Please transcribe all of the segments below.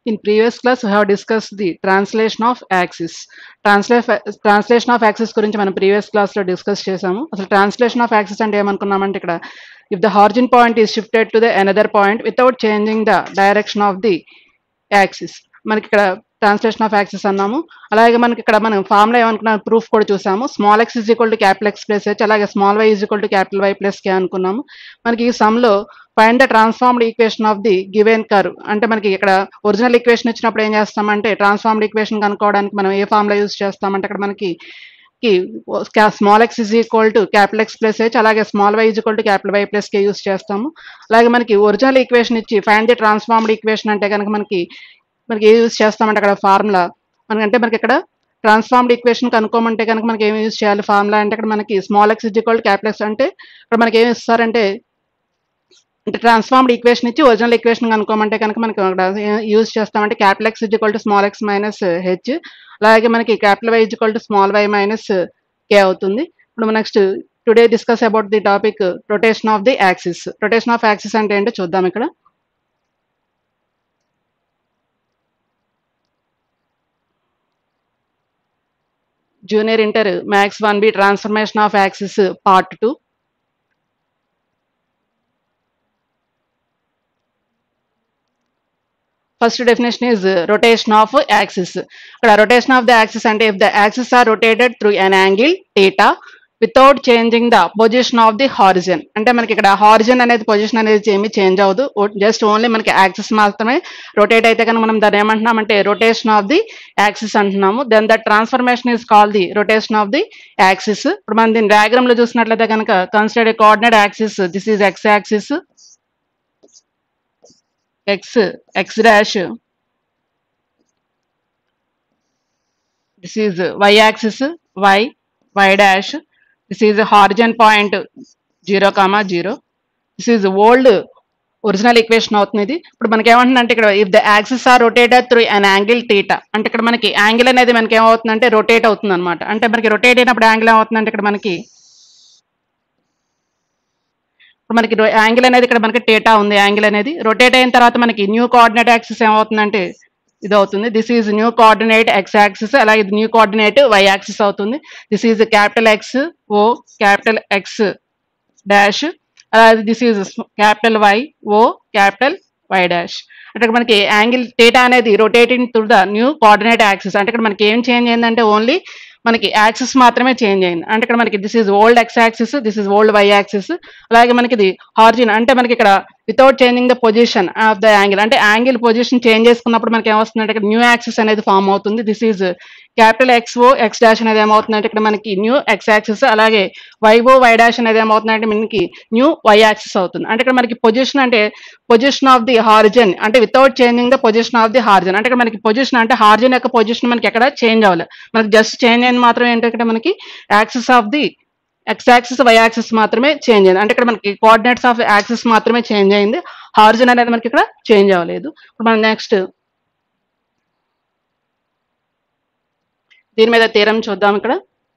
In previous class, we have discussed the translation of axis. Translate translation of axis గురించి మనం previous క్లాస్లో discuss చేసాము అసలు translation of axis అంటే ఏమనుకున్నామంటే ఇక్కడ if the origin point is shifted to the another point without changing the direction of the axis మనకి ఇక్కడ ట్రాన్స్లేషన్ ఆఫ్ యాక్సిస్ అన్నాము అలాగే మనకి ఇక్కడ మనం ఫార్ములా ఏమనుకున్నాం ప్రూఫ్ కూడా చూసాము small X is equal to capital X plus H అలాగే small Y is equal to capital Y plus K అనుకున్నాము మనకి ఈ సమ్లో find the transformed equation of the given curve అంటే మనకి ఇక్కడ ఒరిజినల్ ఈక్వేషన్ ఇచ్చినప్పుడు ఏం చేస్తామంటే ట్రాన్స్ఫార్మ్డ్ ఈక్వేషన్ కనుక్కోవడానికి మనం ఏ ఫార్ములా యూజ్ చేస్తామంటే అక్కడ మనకి small X is equal to capital X plus H అలాగే small Y is equal to capital Y plus K use చేస్తాము అలాగే మనకి ఒరిజినల్ ఈక్వేషన్ ఇచ్చి ఫైండ్ ది ట్రాన్స్ఫార్మ్డ్ ఈక్వేషన్ అంటే కనుక మనకి మనకి ఏ యూజ్ చేస్తామంటే అక్కడ ఫార్ములా మనకంటే మనకి ఇక్కడ ట్రాన్స్ఫార్మ్డ్ ఈక్వేషన్ కనుక్కోమంటే కనుక మనకి ఏం యూజ్ చేయాలి ఫార్ములా అంటే ఇక్కడ మనకి small X is equal capital X అంటే ఇక్కడ మనకి ఏమి ఇస్తారంటే అంటే ట్రాన్స్ఫార్మ్డ్ ఈక్వేషన్ ఇచ్చి ఒరిజినల్ ఈక్వేషన్ కనుక్కోమంటే కనుక మనకి అక్కడ యూజ్ చేస్తామంటే capital X is equal to small X minus H అలాగే మనకి capital why is equal to small Y minus K అవుతుంది ఇప్పుడు next today discuss about the topic rotation of the axis rotation of axis అంటే ఏంటో చూద్దాం ఇక్కడ junior inter maths one B transformation of axis part two first definition is rotation of axis ఇక్కడ rotation of the axis అంటే if the axis are rotated through an angle theta without changing the position of the origin అంటే మనకి ఇక్కడ horizon అనేది position అనేది ఏమి change అవ్వదు just only మనకి యాక్సిస్ మాత్రమే రొటేట్ అయితే కనుక మనం దాన్ని ఏమంటున్నాం అంటే రొటేషన్ ఆఫ్ ది యాక్సిస్ అంటున్నాము then the transformation is call the rotation of the axis ఇప్పుడు మనం దీని డయాగ్రామ్ లో చూసినట్లయితే కనుక consider coordinate axis this is X axis X X dash this is Y axis Y Y dash this is origin point zero comma zero this is old original equation అవుతుంది ఇది ఇప్పుడు మనకి ఏమంటుందంటే ఇక్కడ if the axis are rotated through an angle theta అంటే ఇక్కడ మనకి angle అనేది మనకి ఏమవుతుందంటే రొటేట్ అవుతుంది అనమాట అంటే మనకి రొటేట్ అయినప్పుడు యాంగిల్ ఏమవుతుందంటే ఇక్కడ మనకి ఇప్పుడు మనకి యాంగిల్ అనేది ఇక్కడ మనకి టేటా ఉంది యాంగిల్ అనేది రొటేట్ అయిన తర్వాత మనకి న్యూ కోఆర్డినేట్ యాక్సిస్ ఏమవుతుందంటే ఇది అవుతుంది this is new coordinate X axis అలాగే ఇది న్యూ కోఆర్డినేట్ వై యాక్సిస్ అవుతుంది this is capital X O capital X dash అలాగే this is capital Y O capital Y dash అంటే మనకి యాంగిల్ టేటా అనేది rotating through the new coordinate axis అంటే ఇక్కడ మనకి ఏం చేంజ్ అయిందంటే ఓన్లీ మనకి యాక్సిస్ మాత్రమే చేంజ్ అయింది అంటే ఇక్కడ మనకి this is old X axis this is old Y axis అలాగే మనకి ఇది హార్జిన్ అంటే మనకి ఇక్కడ without changing the position of the angle అంటే యాంగిల్ పొజిషన్ చేంజ్ చేసుకున్నప్పుడు మనకి ఏమొస్తుందంటే ఇక్కడ న్యూ యాక్సిస్ అనేది ఫామ్ అవుతుంది this is capital X O X dash అనేది ఏమవుతుందంటే ఇక్కడ మనకి న్యూ ఎక్స్ యాక్సిస్ అలాగే వైఓ వై డాష్ అనేది ఏమవుతుందంటే మనకి న్యూ వై యాక్సిస్ అవుతుంది అంటే ఇక్కడ మనకి పొజిషన్ అంటే పొజిషన్ ఆఫ్ ది హార్జన్ అంటే without changing the position of the origin అంటే ఇక్కడ మనకి పొజిషన్ అంటే హార్జన్ యొక్క పొజిషన్ మనకి ఎక్కడ చేంజ్ అవ్వాలి మనకి జస్ట్ చేంజ్ అయింది మాత్రం ఏంటంటే మనకి axis of the X axis Y axis మాత్రమే చేంజ్ అయింది అంటే ఇక్కడ మనకి కోఆర్డినేట్స్ ఆఫ్ యాక్సిస్ మాత్రమే చేంజ్ అయింది హార్జన్ అనేది మనకి ఇక్కడ చేంజ్ అవ్వలేదు ఇప్పుడు మనం నెక్స్ట్ దీని మీద తీరం చూద్దాం ఇక్కడ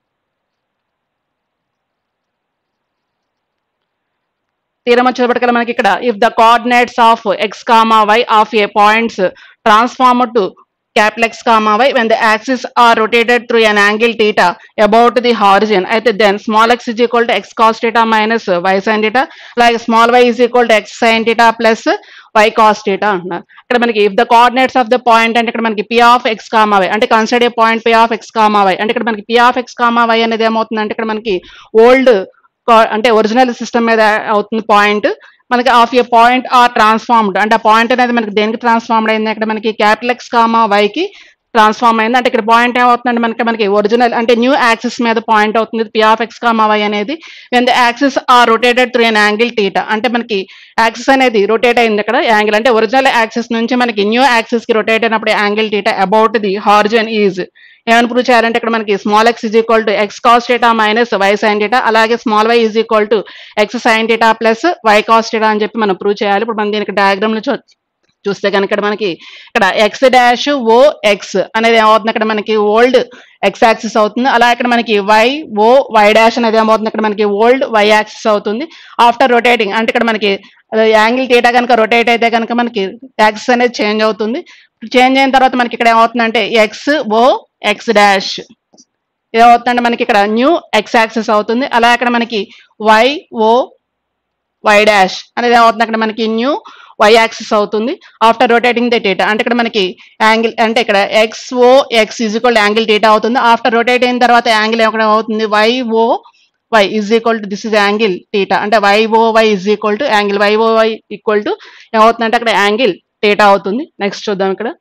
తీరం వచ్చేటప్పటికల్లా మనకి ఇక్కడ if the coordinates of X comma Y of a points transform to capital X comma y when the axis are rotated through an angle theta about the horizon అయితే then small x is equal to x cos theta minus y sin theta like small y is equal to x sin theta plus y cos theta అంటున్నారు ఇక్కడ మనకి if the coordinates of the point అంటే ఇక్కడ మనకి p of x comma y అంటే consider a point p of x comma y అంటే ఇక్కడ మనకి p of x comma y అనేది ఏమవుతుంది అంటే ఇక్కడ మనకి ఓల్డ్ అంటే ఒరిజినల్ సిస్టమ్ మీద అవుతుంది పాయింట్ మనకి of a point are transformed అంటే ఆ పాయింట్ అనేది మనకి దేనికి ట్రాన్స్ఫార్మ్డ్ అయింది అక్కడ మనకి క్యాపిటల్ ఎక్స్ కామా వైకి ట్రాన్స్ఫార్మ్ అయింది అంటే ఇక్కడ పాయింట్ ఏమవుతుందంటే మనకి మనకి ఒరిజినల్ అంటే న్యూ యాక్సిస్ మీద పాయింట్ అవుతుంది P of X comma Y అనేది when the axis are rotated through an angle theta అంటే మనకి యాక్సిస్ అనేది రొటేట్ అయింది ఇక్కడ యాంగిల్ అంటే ఒరిజినల్ యాక్సిస్ నుంచి మనకి న్యూ యాక్సిస్ కి రొటేట్ అయినప్పుడు angle theta about the origin is ఏమని ప్రూవ్ చేయాలంటే ఇక్కడ మనకి small X is equal to X cos theta minus why sign theta అలాగే small Y is equal to x sine theta plus why cos theta అని చెప్పి మనం prove చేయాలి ఇప్పుడు మనం దీనికి డయాగ్రామ్ లో చూ- చూస్తే కనుక ఇక్కడ మనకి ఇక్కడ ఎక్స్ డాష్ ఓ ఎక్స్ అనేది ఏమవుతుంది ఇక్కడ మనకి ఓల్డ్ ఎక్స్ యాక్సిస్ అవుతుంది అలా ఇక్కడ మనకి వై ఓ వై డాష్ అనేది ఏమవుతుంది ఇక్కడ మనకి ఓల్డ్ వై యాక్సిస్ అవుతుంది ఆఫ్టర్ రొటేటింగ్ అంటే ఇక్కడ మనకి యాంగిల్ తీయటా కనుక రొటేట్ అయితే కనుక మనకి యాక్సిస్ అనేది చేంజ్ అవుతుంది చేంజ్ అయిన తర్వాత మనకి ఇక్కడ ఏమవుతుందంటే ఎక్స్ ఓ ఎక్స్ డాష్ ఏమవుతుందంటే మనకి ఇక్కడ న్యూ ఎక్స్ యాక్సెస్ అవుతుంది అలా ఇక్కడ మనకి వై ఓ వై డాష్ అనేది ఏమవుతుంది అక్కడ మనకి న్యూ వై యాక్సిస్ అవుతుంది ఆఫ్టర్ రొటేటింగ్ ద డేటా అంటే ఇక్కడ మనకి యాంగిల్ అంటే ఇక్కడ X O X is equal angle theta అవుతుంది ఆఫ్టర్ రొటేట్ అయిన తర్వాత యాంగిల్ ఎక్కడ అవుతుంది Y O Y is equal to this is angle theta అంటే Y O Y is equal to angle Y O Y equal to ఏమవుతుందంటే అక్కడ angle theta అవుతుంది next చూద్దాం ఇక్కడ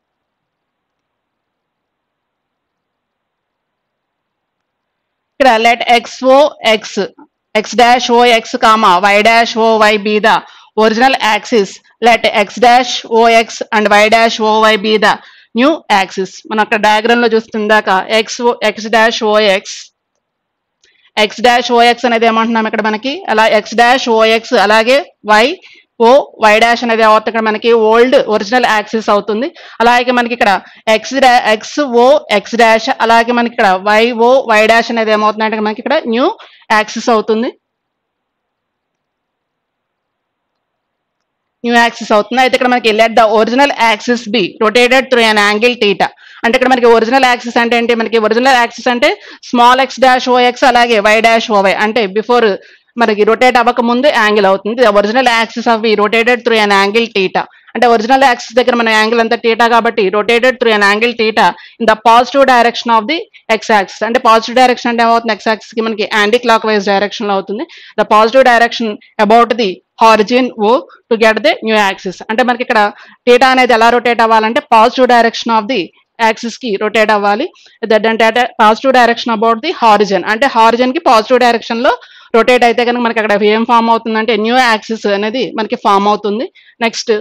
ఇక్కడ let X O X X dash O X comma Y dash O Y be the original axis let X dash O X and Y dash O Y be the new axis మనం అక్కడ diagram లో చూస్తుందాక X X dash O X X dash OX అనేది ఏమంటున్నాం ఇక్కడ మనకి అలా X dash OX అలాగే వై ఓ వై డాష్ అనేది ఏమవుతుంది ఇక్కడ మనకి ఓల్డ్ ఒరిజినల్ యాక్సిస్ అవుతుంది అలాగే మనకి ఇక్కడ X X O X dash అలాగే మనకి ఇక్కడ వై ఓ వై డాష్ అనేది ఏమవుతుందంటే మనకి ఇక్కడ న్యూ యాక్సిస్ అవుతుంది న్యూ యాక్సిస్ అవుతుంది అయితే ఇక్కడ మనకి let the original axis be rotated through an angle theta అంటే ఇక్కడ మనకి ఒరిజినల్ యాక్సిస్ అంటే ఏంటి మనకి ఒరిజినల్ యాక్సిస్ అంటే small X dash O X అలాగే వై డాష్ ఓ వై అంటే బిఫోర్ మనకి రొటేట్ అవ్వక ముందు యాంగిల్ అవుతుంది original axis of be rotated through an angle theta అంటే ఒరిజినల్ యాక్సిస్ దగ్గర మన యాంగిల్ అంతా టీటా కాబట్టి rotated through an angle theta in the positive direction of the X axis అంటే పాజిటివ్ డైరెక్షన్ అంటే ఏమవుతుంది ఎక్స్ యాక్సిస్ కి మనకి యాంటీ క్లాక్ వైజ్ డైరెక్షన్ లో అవుతుంది the positive direction about the origin O to get the new axis అంటే మనకి ఇక్కడ టీటా అనేది ఎలా రొటేట్ అవ్వాలంటే positive direction of the axis కి రొటేట్ అవ్వాలి దట్ అంటే positive direction about the origin అంటే హారిజన్ కి పాజిటివ్ డైరెక్షన్ లో రొటేట్ అయితే కనుక మనకి అక్కడ ఏం ఫామ్ అవుతుందంటే న్యూ యాక్సిస్ అనేది మనకి ఫామ్ అవుతుంది నెక్స్ట్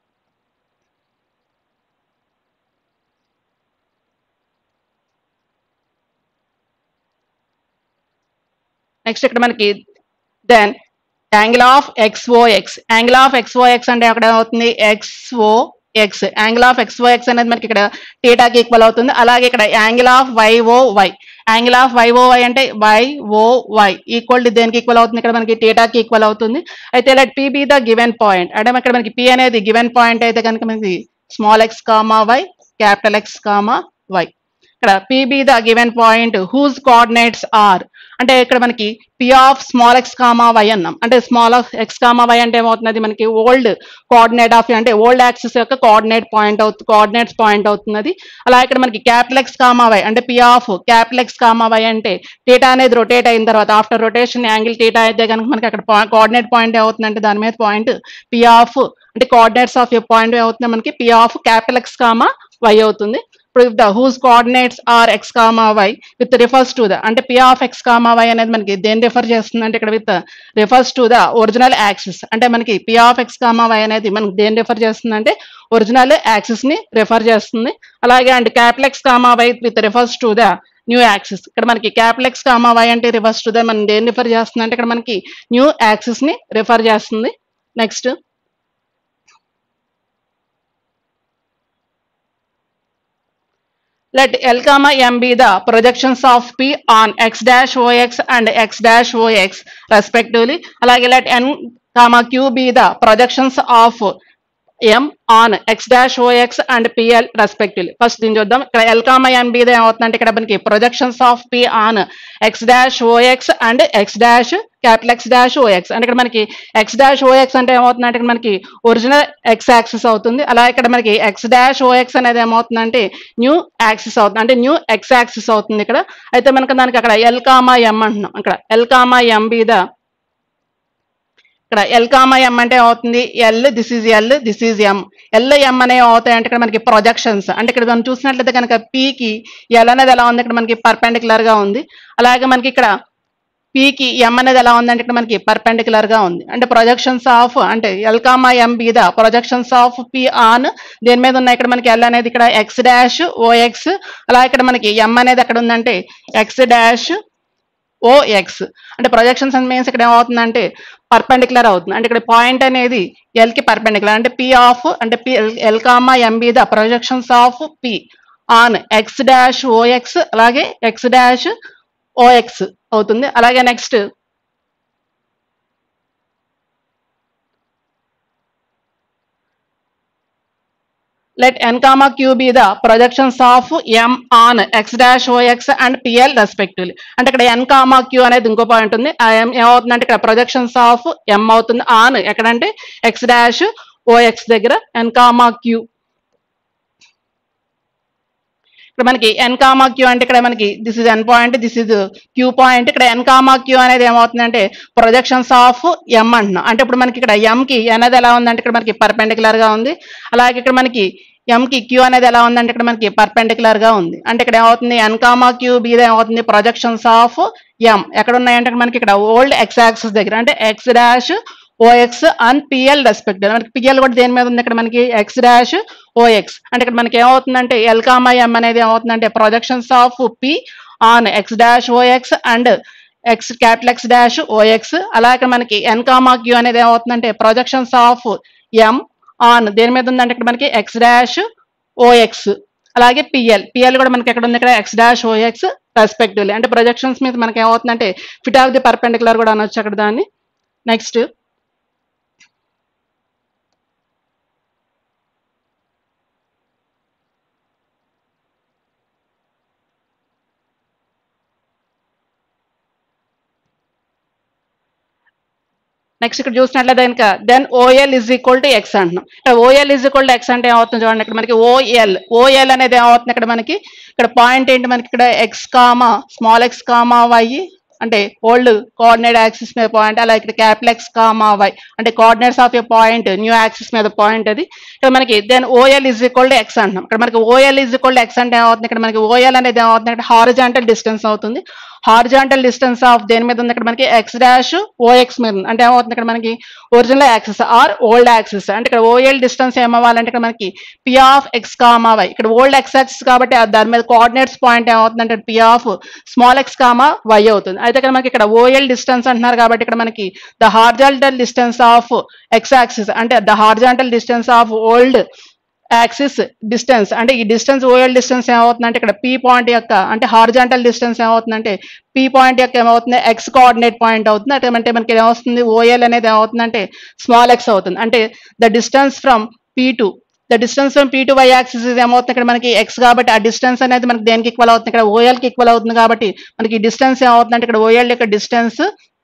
నెక్స్ట్ ఇక్కడ మనకి then angle of X O X angle of X O X అంటే అక్కడ అవుతుంది X O X angle of X O X అనేది మనకి ఇక్కడ టీటాకి ఈక్వల్ అవుతుంది అలాగే ఇక్కడ angle of Y O Y angle of Y O Y అంటే Y O Y equal to దేనికి ఈక్వల్ అవుతుంది ఇక్కడ మనకి టీటాకి ఈక్వల్ అవుతుంది అయితే let P be the given point అంటే ఇక్కడ మనకి పి అనేది గివెన్ పాయింట్ అయితే కనుక మనకి small X comma Y capital X comma Y ఇక్కడ P be the given point whose coordinates are అంటే ఇక్కడ మనకి P of small X comma Y అన్నాం అంటే small of X comma why అంటే ఏమవుతుంది మనకి ఓల్డ్ కోఆర్డినేట్ ఆఫ్ అంటే ఓల్డ్ యాక్సిస్ యొక్క కోఆర్డినేట్ పాయింట్ అవుతుంది కోఆర్డినేట్స్ పాయింట్ అవుతున్నది అలా ఇక్కడ మనకి క్యాపిటల్ ఎక్స్ కామా వై అంటే P of capital X comma why అంటే టీటా అనేది రొటేట్ అయిన తర్వాత ఆఫ్టర్ రొటేషన్ యాంగిల్ టీటా అయితే కనుక మనకి అక్కడ కోఆర్డినేట్ పాయింట్ ఏమవుతుందంటే దాని మీద పాయింట్ పి ఆఫ్ అంటే కోఆర్డినేట్స్ ఆఫ్ పాయింట్ ఏమవుతుంది మనకి P of capital X comma why అవుతుంది ఇప్పుడు if the whose coordinates are X comma Y with refers to the అంటే P of X comma Y అనేది మనకి దేని రిఫర్ చేస్తుంది అంటే ఇక్కడ with refers to the original axis అంటే మనకి P of X comma Y అనేది మనకి దేని రిఫర్ చేస్తుంది అంటే ఒరిజినల్ యాక్సిస్ ని రిఫర్ చేస్తుంది అలాగే and capital X comma Y with refers to the new axis ఇక్కడ మనకి క్యాపిటల్ ఎక్స్ కామా వై అంటే రిఫర్స్ టు ద మనం దేని రిఫర్ చేస్తుంది అంటే ఇక్కడ మనకి న్యూ యాక్సిస్ ని రిఫర్ చేస్తుంది next let L comma M be the projections of P on x dash OX and x dash OX respectively. అలాగే let N comma Q be the projections of M on x dash OX and PL respectively. First దీన్ని చూద్దాం ఇక్కడ L comma M be the ఏమవుతుందంటే ఇక్కడ మనకి projections of P on x dash OX and x dash capital X dash OX అంటే ఇక్కడ మనకి X dash OX అంటే ఏమవుతుందంటే ఇక్కడ మనకి ఒరిజినల్ ఎక్స్ యాక్సిస్ అవుతుంది అలా ఇక్కడ మనకి ఎక్స్ డాష్ ఓఎక్స్ అనేది ఏమవుతుందంటే న్యూ యాక్సిస్ అవుతుంది అంటే న్యూ ఎక్స్ యాక్సిస్ అవుతుంది ఇక్కడ అయితే మనకి దానికి అక్కడ ఎల్ కామా ఎం అంటున్నాం ఇక్కడ ఎల్ కామా ఎం బీద ఇక్కడ ఎల్ కామా ఎం అంటే ఏమవుతుంది L this is L this is M L M అనేవి అవుతాయి అంటే ఇక్కడ మనకి ప్రొజెక్షన్స్ అంటే ఇక్కడ మనం చూసినట్లయితే కనుక పీకి ఎల్ అనేది ఎలా ఉంది ఇక్కడ మనకి పర్పెండిక్యులర్ గా ఉంది అలాగే మనకి ఇక్కడ పీకి ఎం అనేది ఎలా ఉందంటే ఇక్కడ మనకి పర్పెండిక్యులర్ గా ఉంది అంటే ప్రొజెక్షన్స్ ఆఫ్ అంటే L comma M be the projections of P on దేని మీద ఉన్నాయి ఇక్కడ మనకి ఎల్ అనేది ఇక్కడ ఎక్స్ డాష్ ఓఎక్స్ అలా ఇక్కడ మనకి ఎం అనేది ఎక్కడ ఉందంటే ఎక్స్ డాష్ ఓఎక్స్ అంటే ప్రొజెక్షన్స్ అండ్ మీన్స్ ఇక్కడ ఏమవుతుందంటే పర్పెండిక్యులర్ అవుతుంది అంటే ఇక్కడ పాయింట్ అనేది ఎల్ కి పర్పెండిక్యులర్ అంటే పి ఆఫ్ అంటే P L comma M be the projections of P on X dash OX అలాగే ఎక్స్ డాష్ ఓఎక్స్ అవుతుంది అలాగే next let n comma q be the projections of m on x dash ox and pl respectively అంటే ఇక్కడ n comma q అనేది ఇంకో point ఉంది ఆ m ఏమవుతుందంటే ఇక్కడ ప్రొజెక్షన్స్ ఆఫ్ m అవుతుంది ఆన్ ఎక్కడంటే x dash ox దగ్గర n comma q ఇక్కడ మనకి ఎన్ కామా క్యూ అంటే ఇక్కడ మనకి this is N point this is Q point ఇక్కడ ఎన్ కామా క్యూ అనేది ఏమవుతుందంటే ప్రొజెక్షన్స్ ఆఫ్ ఎం అంటున్నాం అంటే ఇప్పుడు మనకి ఇక్కడ ఎం కి అనేది ఎలా ఉందంటే ఇక్కడ మనకి పర్పెండికులర్ గా ఉంది అలాగే ఇక్కడ మనకి ఎం కి క్యూ అనేది ఎలా ఉందంటే ఇక్కడ మనకి పర్పెండికులర్ గా ఉంది అంటే ఇక్కడ ఏమవుతుంది ఎన్ కామా క్యూ బి ఏమవుతుంది ప్రొజెక్షన్స్ ఆఫ్ ఎం ఎక్కడ ఉన్నాయంటే ఇక్కడ మనకి ఇక్కడ ఓల్డ్ ఎక్స్ యాక్సిస్ దగ్గర అంటే X dash OX and PL respect మనకి పిఎల్ కూడా దేని మీద ఉంది ఇక్కడ మనకి ఎక్స్ డాష్ ఓఎక్స్ అంటే ఇక్కడ మనకి ఏమవుతుందంటే ఎల్ కామా ఎం అనేది ఏమవుతుందంటే projections of P on X dash OX and X capital X dash OX అలాగే మనకి ఎన్ కామా క్యూ అనేది ఏమవుతుందంటే ప్రొజెక్షన్స్ ఆఫ్ ఎం ఆన్ దేని మీద ఉందంటే ఇక్కడ మనకి ఎక్స్ డాష్ ఓఎక్స్ అలాగే పిఎల్ పిఎల్ కూడా మనకి ఎక్కడ ఉంది ఇక్కడ ఎక్స్ డాష్ ఓఎక్స్ రెస్పెక్టివ్లీ అంటే ప్రొజెక్షన్స్ మీద మనకి ఏమవుతుందంటే ఫిట్ ఆఫ్ ది పర్పెండికులర్ కూడా అనొచ్చు అక్కడ దాన్ని నెక్స్ట్ నెక్స్ట్ ఇక్కడ చూసినట్లయితే కనుక then OL is equal to X అంటున్నాం ఇక్కడ OL is equal to X అంటే ఏమవుతుంది చూడండి ఇక్కడ మనకి ఓఎల్ ఓఎల్ అనేది ఏమవుతుంది ఇక్కడ మనకి ఇక్కడ పాయింట్ ఏంటి మనకి ఇక్కడ X comma small X comma why అంటే ఓల్డ్ కోఆర్డినేట్ యాక్సిస్ మీద పాయింట్ అలా ఇక్కడ క్యాపిటల్ ఎక్స్ కామా వై అంటే coordinates of a point new axis మీద పాయింట్ అది ఇక్కడ మనకి then OL is equal to X అంటున్నాం ఇక్కడ మనకి OL is equal to X అంటే ఏమవుతుంది ఇక్కడ మనకి ఓఎల్ అనేది ఏమవుతుంది అంటే హారిజాంటల్ డిస్టెన్స్ అవుతుంది హారిజాంటల్ డిస్టెన్స్ ఆఫ్ దేని మీద ఉంది ఇక్కడ మనకి ఎక్స్ డాష్ ఓఎక్స్ మీద ఉంది అంటే ఏమవుతుంది ఇక్కడ మనకి original axis or old axis అంటే ఇక్కడ ఓఎల్ డిస్టెన్స్ ఏమవ్వాలంటే ఇక్కడ మనకి P of X comma Y ఇక్కడ ఓల్డ్ ఎక్స్ యాక్సిస్ కాబట్టి ఆ దాని మీద కోఆర్డినేట్స్ పాయింట్ ఏమవుతుందంటే P of small X comma why అవుతుంది అయితే ఇక్కడ మనకి ఇక్కడ ఓఎల్ డిస్టెన్స్ అంటున్నారు కాబట్టి ఇక్కడ మనకి the horizontal distance of X axis అంటే the horizontal distance of old axis distance అంటే ఈ డిస్టెన్స్ ఓఎల్ డిస్టెన్స్ ఏమవుతుందంటే ఇక్కడ పీ పాయింట్ యొక్క అంటే హార్జాంటల్ డిస్టెన్స్ ఏమవుతుందంటే పీ పాయింట్ యొక్క ఏమవుతుంది ఎక్స్ కోఆర్డినేట్ పాయింట్ అవుతుంది అంటే అంటే మనకి ఏమవుతుంది ఓఎల్ అనేది ఏమవుతుందంటే స్మాల్ ఎక్స్ అవుతుంది అంటే the distance from P to the distance from P to Y axis ఏమవుతుంది ఇక్కడ మనకి ఎక్స్ కాబట్టి ఆ డిస్టెన్స్ అనేది మనకి దేనికి ఈక్వల్ అవుతుంది ఇక్కడ ఓఎల్ కి ఈక్వల్ అవుతుంది కాబట్టి మనకి డిస్టెన్స్ ఏమవుతుందంటే ఇక్కడ ఓఎల్ యొక్క డిస్టెన్స్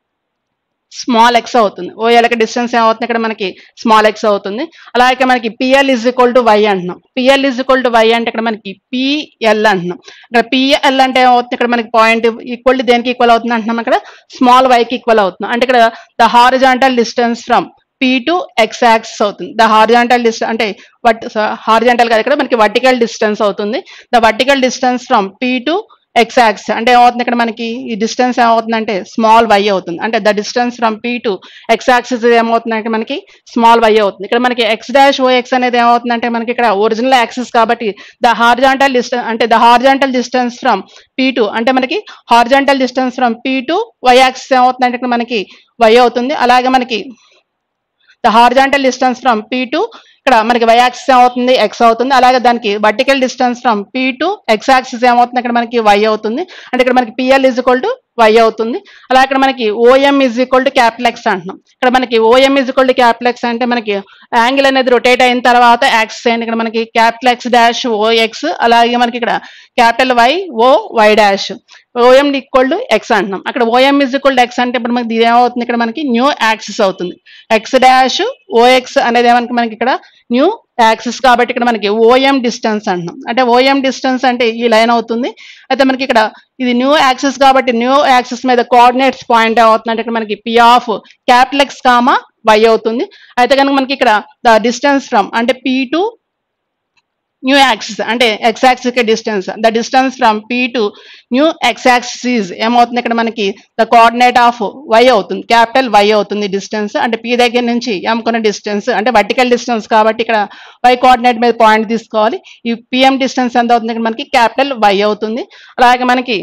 స్మాల్ ఎక్స్ అవుతుంది ఓఎల్ యొక్క డిస్టెన్స్ ఏమవుతుంది ఇక్కడ మనకి స్మాల్ ఎక్స్ అవుతుంది అలాగే మనకి PL is equal to Y అంటున్నాం PL is equal to Y అంటే ఇక్కడ మనకి పిఎల్ అంటున్నాం ఇక్కడ పిఎల్ అంటే ఏమవుతుంది ఇక్కడ మనకి పాయింట్ ఈక్వల్ టు దేనికి ఈక్వల్ అవుతుంది అంటున్నాం ఇక్కడ స్మాల్ వైకి ఈక్వల్ అవుతుంది అంటే ఇక్కడ the horizontal distance from P to X axis అవుతుంది ద హారిజాంటల్ డిస్టెన్స్ అంటే వట్ హారిజాంటల్ కాదు ఇక్కడ మనకి వర్టికల్ డిస్టెన్స్ అవుతుంది the vertical distance from P to X axis అంటే ఏమవుతుంది ఇక్కడ మనకి ఈ డిస్టెన్స్ ఏమవుతుందంటే స్మాల్ వై అవుతుంది అంటే the distance from P to X axis ఏమవుతుందంటే మనకి స్మాల్ వై అవుతుంది ఇక్కడ మనకి ఎక్స్ డాష్ ఓ ఎక్స్ అనేది ఏమవుతుందంటే మనకి ఇక్కడ ఒరిజినల్ యాక్సిస్ కాబట్టి ద హార్జాంటల్ డిస్టెన్స్ అంటే the horizontal distance from P to అంటే మనకి horizontal distance from P to Y axis ఏమవుతుందంటే ఇక్కడ మనకి వై అవుతుంది అలాగే మనకి the horizontal distance from P to ఇక్కడ మనకి వై యాక్సిస్ ఏమవుతుంది ఎక్స్ అవుతుంది అలాగే దానికి vertical distance from P to X axis ఏమవుతుంది ఇక్కడ మనకి వై అవుతుంది అంటే ఇక్కడ మనకి PL is equal to Y అవుతుంది అలా ఇక్కడ మనకి OM is equal to capital X అంటున్నాం ఇక్కడ మనకి OM is equal to capital X అంటే మనకి యాంగిల్ అనేది రొటేట్ అయిన తర్వాత యాక్సిస్ అయింది ఇక్కడ మనకి క్యాపిటల్ ఎక్స్ డాష్ ఓఎక్స్ అలాగే మనకి ఇక్కడ capital Y O Y dash OM equal to X అంటున్నాం అక్కడ OM is equal to X అంటే ఇప్పుడు మనకి ఇది ఏమవుతుంది ఇక్కడ మనకి న్యూ యాక్సిస్ అవుతుంది ఎక్స్ డాష్ ఓఎక్స్ అనేది ఏమనికి మనకి ఇక్కడ న్యూ యాక్సిస్ కాబట్టి ఇక్కడ మనకి ఓఎం డిస్టెన్స్ అంటున్నాం అంటే ఓఎం డిస్టెన్స్ అంటే ఈ లైన్ అవుతుంది అయితే మనకి ఇక్కడ ఇది న్యూ యాక్సిస్ కాబట్టి న్యూ యాక్సిస్ మీద కోఆర్డినేట్స్ పాయింట్ అవుతుంది అంటే ఇక్కడ మనకి P of capital X comma why అవుతుంది అయితే కనుక మనకి ఇక్కడ ద డిస్టెన్స్ ఫ్రమ్ అంటే పీ టు న్యూ యాక్సిస్ అంటే ఎక్స్ యాక్సిస్ కి distance the distance from P to new X axis ఏమవుతుంది ఇక్కడ మనకి ద కోఆర్డినేట్ ఆఫ్ వై అవుతుంది క్యాపిటల్ వై అవుతుంది డిస్టెన్స్ అంటే పీ దగ్గర నుంచి ఎం కొన్న డిస్టెన్స్ అంటే వర్టికల్ డిస్టెన్స్ కాబట్టి ఇక్కడ వై కోఆర్డినేట్ మీద పాయింట్ తీసుకోవాలి ఈ పిఎం డిస్టెన్స్ ఎంత అవుతుంది ఇక్కడ మనకి క్యాపిటల్ వై అవుతుంది అలాగే మనకి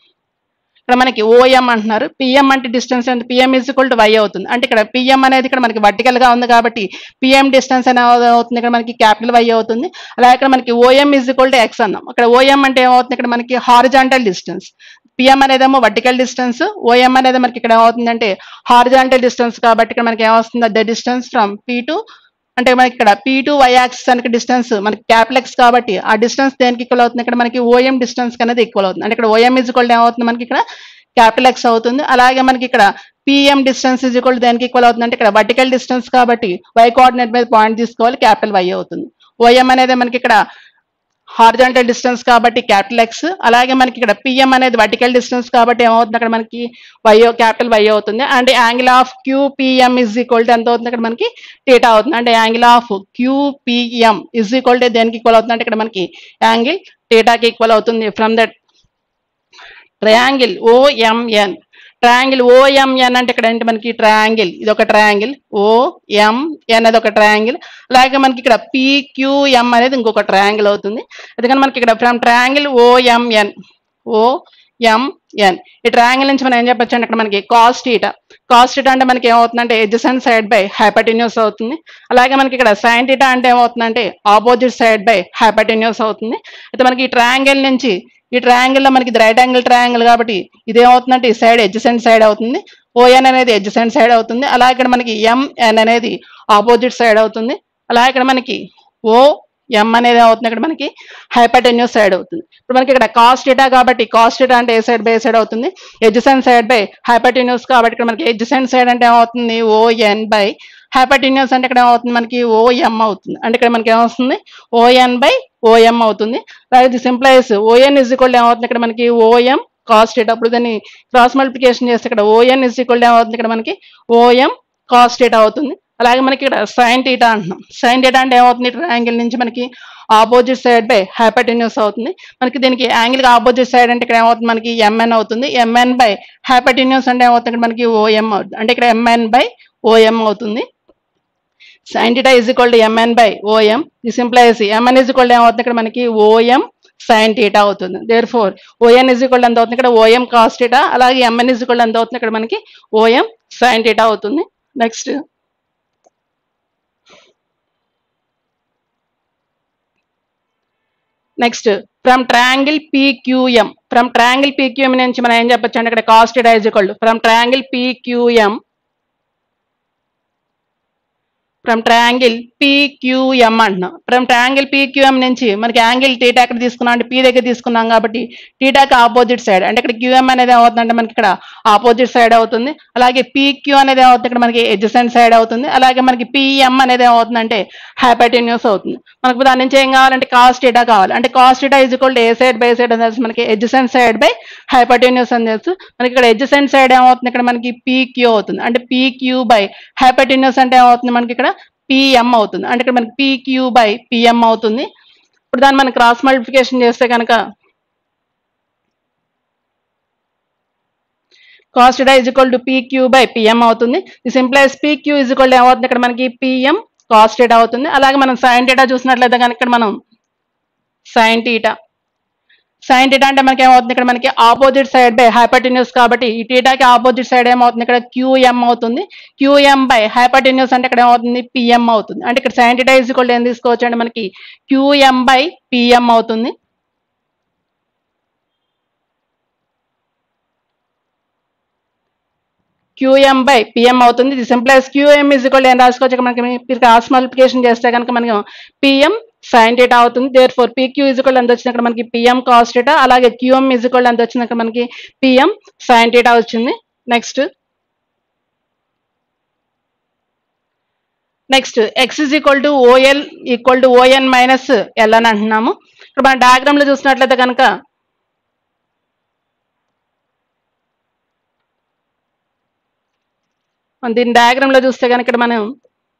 ఇక్కడ మనకి ఓఎం అంటున్నారు పిఎం అంటే డిస్టెన్స్ అంటే PM is equal to Y అవుతుంది అంటే ఇక్కడ పిఎం అనేది ఇక్కడ మనకి వర్టికల్ గా ఉంది కాబట్టి పిఎం డిస్టెన్స్ అనేది అవుతుంది ఇక్కడ మనకి క్యాపిటల్ వై అవుతుంది అలాగే ఇక్కడ మనకి OM is equal to X అన్నాం ఇక్కడ ఓఎం అంటే ఏమవుతుంది ఇక్కడ మనకి హారిజాంటల్ డిస్టెన్స్ పిఎం అనేదేమో వర్టికల్ డిస్టెన్స్ ఓఎం అనేది మనకి ఇక్కడ ఏమవుతుందంటే హారిజాంటల్ డిస్టెన్స్ కాబట్టి ఇక్కడ మనకి ఏమవుతుంది the distance from P to అంటే మనకి ఇక్కడ పీ టు వై యాక్సిస్ అనేది డిస్టెన్స్ మనకి క్యాపిటల్ ఎక్స్ కాబట్టి ఆ డిస్టెన్స్ దేనికి ఈక్వల్ అవుతుంది ఇక్కడ మనకి ఓఎం డిస్టెన్స్ అనేది ఈక్వల్ అవుతుంది అంటే ఇక్కడ ఓఎం ఇజ్ ఈక్వల్ ఏమవుతుంది మనకి ఇక్కడ క్యాపిటల్ ఎక్స్ అవుతుంది అలాగే మనకి ఇక్కడ పిఎం డిస్టెన్స్ ఇజ్ ఈక్వల్ దేనికి ఈక్వల్ అవుతుంది అంటే ఇక్కడ వర్టికల్ డిస్టెన్స్ కాబట్టి వై కోఆర్డినేట్ మీద పాయింట్ తీసుకోవాలి క్యాపిటల్ వై అవుతుంది ఓఎం అనేది మనకి ఇక్కడ హారిజాంటల్ డిస్టెన్స్ కాబట్టి క్యాపిటల్ ఎక్స్ అలాగే మనకి ఇక్కడ పిఎం అనేది వర్టికల్ డిస్టెన్స్ కాబట్టి ఏమవుతుంది అక్కడ మనకి వైఓ క్యాపిటల్ వై అవుతుంది అంటే angle of QPM is equal to ఎంత అవుతుంది ఇక్కడ మనకి టీటా అవుతుంది అంటే angle of QPM is equal to దేనికి ఈక్వల్ అవుతుంది అంటే ఇక్కడ మనకి యాంగిల్ టీటాకి ఈక్వల్ అవుతుంది from that triangle OMN triangle OMN అంటే ఇక్కడ ఏంటి మనకి ట్రయాంగిల్ ఇది ఒక ట్రయాంగిల్ ఓఎంఎన్ అనేది ఒక ట్రయాంగిల్ అలాగే మనకి ఇక్కడ పిక్యూఎం అనేది ఇంకొక ట్రయాంగిల్ అవుతుంది అందుకని మనకి ఇక్కడ ఫ్రమ్ ట్రయాంగిల్ ఓఎంఎన్ ఓఎంఎన్ ఈ ట్రయాంగిల్ నుంచి మనం ఏం చెప్పొచ్చు అంటే ఇక్కడ మనకి కాస్ట్ టీటా కాస్ట్ టీటా అంటే మనకి ఏమవుతుందంటే ఎడ్జసెంట్ సైడ్ బై హైపర్టిన్యూస్ అవుతుంది అలాగే మనకి ఇక్కడ సైన్ టీటా అంటే ఏమవుతుందంటే ఆపోజిట్ సైడ్ బై హైపర్టిన్యూస్ అవుతుంది అయితే మనకి ఈ ట్రయాంగిల్ నుంచి ఈ ట్రయాంగిల్ లో మనకి రైట్ యాంగిల్ ట్రయాంగిల్ కాబట్టి ఇది ఏమవుతుందంటే ఈ సైడ్ ఎడ్జసెంట్ సైడ్ అవుతుంది ఓఎన్ అనేది ఎడ్జసెంట్ సైడ్ అవుతుంది అలాగే ఇక్కడ మనకి ఎంఎన్ అనేది ఆపోజిట్ సైడ్ అవుతుంది అలాగే ఇక్కడ మనకి ఓ ఎం అనేది అవుతుంది ఇక్కడ మనకి హైపర్టెన్యూస్ సైడ్ అవుతుంది ఇప్పుడు మనకి ఇక్కడ కాస్ట్ డేటా కాబట్టి కాస్ట్ డేటా అంటే ఏ సైడ్ బై సైడ్ అవుతుంది ఎడ్జసెంట్ సైడ్ బై హైపర్టెన్యూస్ కాబట్టి ఇక్కడ మనకి ఎడ్జసెంట్ సైడ్ అంటే ఏమవుతుంది ఓఎన్ బై హైపర్టెన్యూస్ అంటే ఇక్కడ ఏమవుతుంది మనకి ఓఎం అవుతుంది అంటే ఇక్కడ మనకి ఏమవుతుంది ఓఎన్ బై ఓఎం అవుతుంది అలాగే ఇది సింప్లైస్ ఓఎన్ ఇజ్ ఈక్వల్ ఏమవుతుంది ఇక్కడ మనకి ఓఎం కాస్ట్ డేటా అప్పుడు దాన్ని క్రాస్ మల్టిప్లికేషన్ చేస్తే ఇక్కడ ఓఎన్ ఇజ్ ఈక్వల్ ఏమవుతుంది ఇక్కడ మనకి ఓఎం కాస్ట్ డేటా అవుతుంది అలాగే మనకి ఇక్కడ సైన్ టీటా అంటున్నాం సైన్ టీటా అంటే ఏమవుతుంది ట్రయాంగిల్ నుంచి మనకి ఆపోజిట్ సైడ్ బై హైపర్టెన్యూస్ అవుతుంది మనకి దీనికి యాంగిల్ ఆపోజిట్ సైడ్ అంటే ఇక్కడ ఏమవుతుంది మనకి ఎంఎన్ అవుతుంది ఎంఎన్ బై హైపర్టెన్యూస్ అంటే ఏమవుతుంది ఇక్కడ మనకి ఓఎం అవుతుంది అంటే ఇక్కడ ఎంఎన్ బై ఓఎం అవుతుంది sine theta is equal to MN by OM ఈ సింప్లైస్ ఎంఎన్ ఇజ్ ఈక్వల్ ఏమవుతుంది ఇక్కడ మనకి ఓఎం సైన్ టీటా అవుతుంది therefore ON is equal ఎంత అవుతుంది ఇక్కడ ఓఎం కాస్ టీటా అలాగే ఎంఎన్ ఇజ్ ఈక్వల్ ఎంత అవుతుంది ఇక్కడ మనకి ఓఎం సైన్ టీటా అవుతుంది next next from triangle PQM from triangle PQM నుంచి మనం ఏం చెప్పొచ్చు అంటే ఇక్కడ cos theta is equal from triangle PQM from triangle PQM అంటున్నాం ఫ్రమ్ ట్రయాంగిల్ పీక్యూఎం నుంచి మనకి యాంగిల్ టీటా ఎక్కడ తీసుకున్నాం అంటే పీ దగ్గర తీసుకున్నాం కాబట్టి టీటాకి ఆపోజిట్ సైడ్ అంటే ఇక్కడ క్యూఎం అనేది ఏమవుతుందంటే మనకి ఇక్కడ ఆపోజిట్ సైడ్ అవుతుంది అలాగే పీక్యూ అనేది ఏమవుతుంది ఇక్కడ మనకి ఎడ్జసెంట్ సైడ్ అవుతుంది అలాగే మనకి పిఎం అనేది ఏమవుతుందంటే హైపర్టెన్యూస్ అవుతుంది మనకు దాని నుంచి ఏం కావాలంటే కాస్ట్ డేటా కావాలి అంటే కాస్ట్ డేటా ఈజ్ ఈక్వల్ ఏ సైడ్ బై సైడ్ అని తెలుసు మనకి ఎడ్జసెంట్ సైడ్ బై హైపర్టెన్యూస్ అని తెలుసు మనకి ఇక్కడ ఎడ్జసెంట్ సైడ్ ఏమవుతుంది ఇక్కడ మనకి పీక్యూ అవుతుంది అంటే పీక్యూ బై హైపర్టెన్యూస్ అంటే ఏమవుతుంది మనకి ఇక్కడ పిఎం అవుతుంది అంటే ఇక్కడ మనకి పీక్యూ బై పిఎం అవుతుంది ఇప్పుడు దాన్ని మనం క్రాస్ మల్టిప్లికేషన్ చేస్తే కనుక cos theta is equal to PQ by PM అవుతుంది ఈ సింప్లైస్ పీక్యూ ఇజ్ ఈక్వల్ ఏమవుతుంది ఇక్కడ మనకి పిఎం కాస్ట్ డేటా అవుతుంది అలాగే మనం సైన్ డేటా చూసినట్లయితే కనుక ఇక్కడ మనం సైన్ టీటా సైన్ టీటా అంటే మనకి ఏమవుతుంది ఇక్కడ మనకి ఆపోజిట్ సైడ్ బై హైపర్టెన్యూస్ కాబట్టి ఈ టీటాకి ఆపోజిట్ సైడ్ ఏమవుతుంది ఇక్కడ క్యూఎం అవుతుంది క్యూఎం బై హైపర్టెన్యూస్ అంటే ఇక్కడ ఏమవుతుంది పిఎం అవుతుంది అంటే ఇక్కడ సైన్ టీటా ఈజ్ ఈక్వల్ ఏం తీసుకోవచ్చు అంటే మనకి క్యూఎం బై పిఎం అవుతుంది క్యూఎం బై పిఎం అవుతుంది ఇది సింప్లైస్ క్యూఎం ఇజ్ ఈక్వల్ ఏం రాసుకోవచ్చు ఇక్కడ మనకి మీరు క్రాస్ మల్టిప్లికేషన్ చేస్తే కనుక మనకి పిఎం సైన్ డేటా అవుతుంది therefore PQ is equal ఎంత వచ్చింది అక్కడ మనకి పిఎం కాస్ట్ డేటా అలాగే క్యూఎం ఇజ్ ఈక్వల్ ఎంత వచ్చింది అక్కడ మనకి పిఎం సైన్ డేటా వచ్చింది next next X is equal to OL equal to ఓఎన్ minus L అని అంటున్నాము ఇక్కడ మన డయాగ్రామ్ లో చూసినట్లయితే కనుక మన దీని డయాగ్రామ్ లో చూస్తే కనుక ఇక్కడ మనం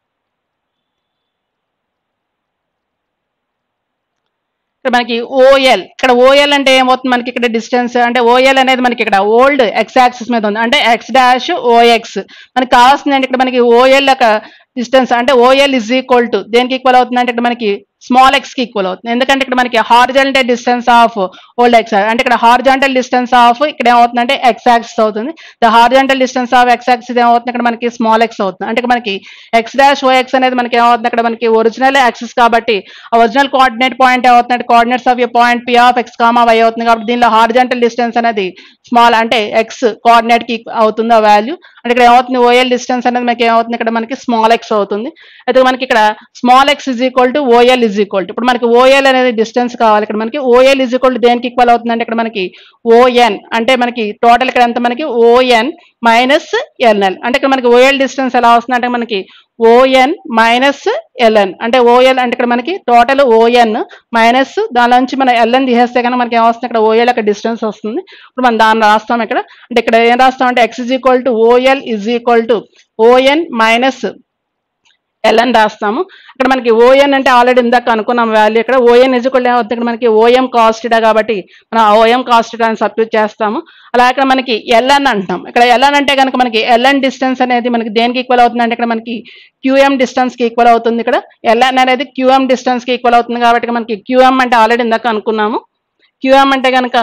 ఇక్కడ మనకి ఓఎల్ ఇక్కడ ఓఎల్ అంటే ఏమవుతుంది మనకి ఇక్కడ డిస్టెన్స్ అంటే ఓఎల్ అనేది మనకి ఇక్కడ ఓల్డ్ ఎక్స్ యాక్సిస్ మీద ఉంది అంటే ఎక్స్ డాష్ ఓఎక్స్ మనకి కావాల్సింది అంటే ఇక్కడ మనకి ఓఎల్ యొక్క డిస్టెన్స్ అంటే ఓఎల్ ఇజ్ ఈక్వల్ టు దేనికి ఈక్వల్ అవుతుంది అంటే ఇక్కడ మనకి స్మాల్ ఎక్స్ కి ఈక్వల్ అవుతుంది ఎందుకంటే ఇక్కడ మనకి horizontal distance of old X అంటే ఇక్కడ హార్జాంటల్ డిస్టెన్స్ ఆఫ్ ఇక్కడ ఏమవుతుందంటే ఎక్స్ యాక్సిస్ అవుతుంది the horizontal distance of X axis ఏమవుతుంది ఇక్కడ మనకి స్మాల్ ఎక్స్ అవుతుంది అంటే ఇక్కడ మనకి ఎక్స్ డాష్ ఓ ఎక్స్ అనేది మనకి ఏమవుతుంది అక్కడ మనకి ఒరిజినల్ యాక్సిస్ కాబట్టి ఆ ఒరిజినల్ కోఆర్డినేట్ పాయింట్ ఏమవుతుంది coordinates of a point P of X comma why అవుతుంది కాబట్టి దీనిలో హార్జాంటల్ డిస్టెన్స్ అనేది స్మాల్ అంటే ఎక్స్ కోఆర్డినేట్ కి అవుతుంది ఆ వాల్యూ అంటే ఇక్కడ ఏమవుతుంది ఓఎల్ డిస్టెన్స్ అనేది మనకి ఏమవుతుంది ఇక్కడ మనకి స్మాల్ ఎక్స్ అవుతుంది అయితే మనకి ఇక్కడ small X is equal to ఓఎల్ is equal to ఇప్పుడు మనకి ఓఎల్ అనేది డిస్టెన్స్ కావాలి ఇక్కడ మనకి ఓఎల్ ఇజ్ ఈక్వల్ టు దేనికి ఈక్వల్ అవుతుంది అంటే ఇక్కడ మనకి ఓఎన్ అంటే మనకి టోటల్ ఇక్కడ ఎంత మనకి ఓఎన్ మైనస్ ఎల్ఎల్ అంటే ఇక్కడ మనకి ఓఎల్ డిస్టెన్స్ ఎలా వస్తుంది అంటే మనకి ఓఎన్ మైనస్ ఎల్ఎన్ అంటే ఓఎల్ అంటే ఇక్కడ మనకి టోటల్ ఓఎన్ మైనస్ దాని నుంచి మనం ఎల్ఎన్ తీసేస్తే కనుక మనకి ఏమొస్తుంది ఇక్కడ ఓఎల్ యొక్క డిస్టెన్స్ వస్తుంది ఇప్పుడు మనం దాన్ని రాస్తాం ఇక్కడ అంటే ఇక్కడ ఏం రాస్తాం అంటే x is equal to ఓఎల్ is equal to ఓఎన్ మైనస్ ఎల్ఎన్ రాస్తాము ఇక్కడ మనకి ఓఎన్ అంటే ఆల్రెడీ ఇందాక అనుకున్నాం వాల్యూ ఇక్కడ ఓఎన్ ఇజుకల్ ఏమవుతుంది ఇక్కడ మనకి ఓఎం కాస్టిడా కాబట్టి మనం ఓఎం కాస్టిడా అని సబ్స్టిట్యూట్ చేస్తాము అలా ఇక్కడ మనకి ఎల్ఎన్ అంటాం ఇక్కడ ఎల్ఎన్ అంటే కనుక మనకి ఎల్ఎన్ డిస్టెన్స్ అనేది మనకి దేనికి ఈక్వల్ అవుతుంది అంటే ఇక్కడ మనకి క్యూఎం డిస్టెన్స్ కి ఈక్వల్ అవుతుంది ఇక్కడ ఎల్ఎన్ అనేది క్యూఎం డిస్టెన్స్ కి ఈక్వల్ అవుతుంది కాబట్టి మనకి క్యూఎం అంటే ఆల్రెడీ ఇందాక అనుకున్నాము క్యూఎం అంటే కనుక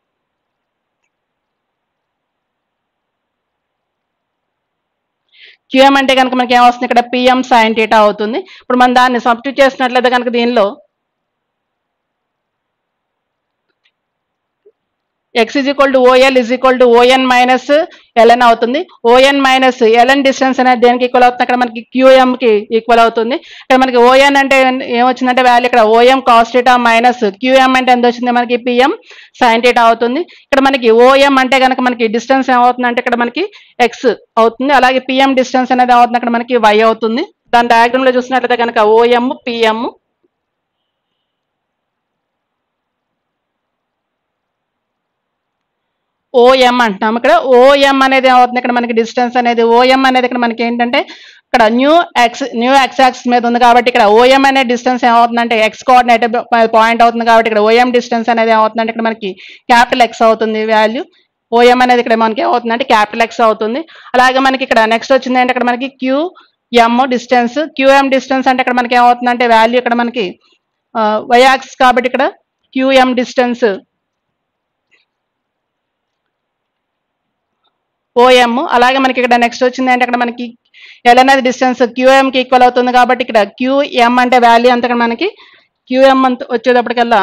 క్యూఎం అంటే కనుక మనకి ఏమొస్తుంది ఇక్కడ పిఎం సైన్ టీటా అవుతుంది ఇప్పుడు మనం దాన్ని సబ్స్టిట్యూట్ చేసినట్లయితే కనుక దీనిలో x is equal to ఓఎల్ is equal to ఓఎన్ మైనస్ ఎల్ఎన్ అవుతుంది ఓఎన్ మైనస్ ఎల్ఎన్ డిస్టెన్స్ అనేది దేనికి ఈక్వల్ అవుతుంది అక్కడ మనకి క్యూఎం కి ఈక్వల్ అవుతుంది ఇక్కడ మనకి ఓఎన్ అంటే ఏమొచ్చిందంటే వాల్యూ ఇక్కడ ఓఎం కాస్టేటా మైనస్ క్యూఎం అంటే ఎంత వచ్చింది మనకి పిఎం సైన్ టీటా అవుతుంది ఇక్కడ మనకి ఓఎం అంటే కనుక మనకి డిస్టెన్స్ ఏమవుతుంది అంటే ఇక్కడ మనకి ఎక్స్ అవుతుంది అలాగే పిఎం డిస్టెన్స్ అనేది ఏమవుతుంది అక్కడ మనకి వై అవుతుంది దాని డయాగ్రామ్ లో చూసినట్లయితే కనుక ఓఎం పిఎం ఓఎం అంటున్నాం ఇక్కడ ఓఎం అనేది ఏమవుతుంది ఇక్కడ మనకి డిస్టెన్స్ అనేది ఓఎం అనేది ఇక్కడ మనకి ఏంటంటే ఇక్కడ new x new X axis మీద ఉంది కాబట్టి ఇక్కడ ఓఎం అనే డిస్టెన్స్ ఏమవుతుందంటే ఎక్స్ కోఆర్డినేట్ పాయింట్ అవుతుంది కాబట్టి ఇక్కడ ఓఎం డిస్టెన్స్ అనేది ఏమవుతుందంటే ఇక్కడ మనకి క్యాపిటల్ ఎక్స్ అవుతుంది వాల్యూ ఓఎం అనేది ఇక్కడ మనకి ఏమవుతుందంటే క్యాపిటల్ ఎక్స్ అవుతుంది అలాగే మనకి ఇక్కడ నెక్స్ట్ వచ్చింది అంటే ఇక్కడ మనకి Q M distance QM distance అంటే ఇక్కడ మనకి ఏమవుతుందంటే వాల్యూ ఇక్కడ మనకి వై యాక్సిస్ కాబట్టి ఇక్కడ క్యూఎం డిస్టెన్స్ ఓఎం అలాగే మనకి ఇక్కడ నెక్స్ట్ వచ్చింది అంటే అక్కడ మనకి ఎల్ అనేది డిస్టెన్స్ క్యూఎం కి ఈక్వల్ అవుతుంది కాబట్టి ఇక్కడ క్యూఎం అంటే వాల్యూ అంత ఇక్కడ మనకి క్యూఎం అంత వచ్చేటప్పటికల్లా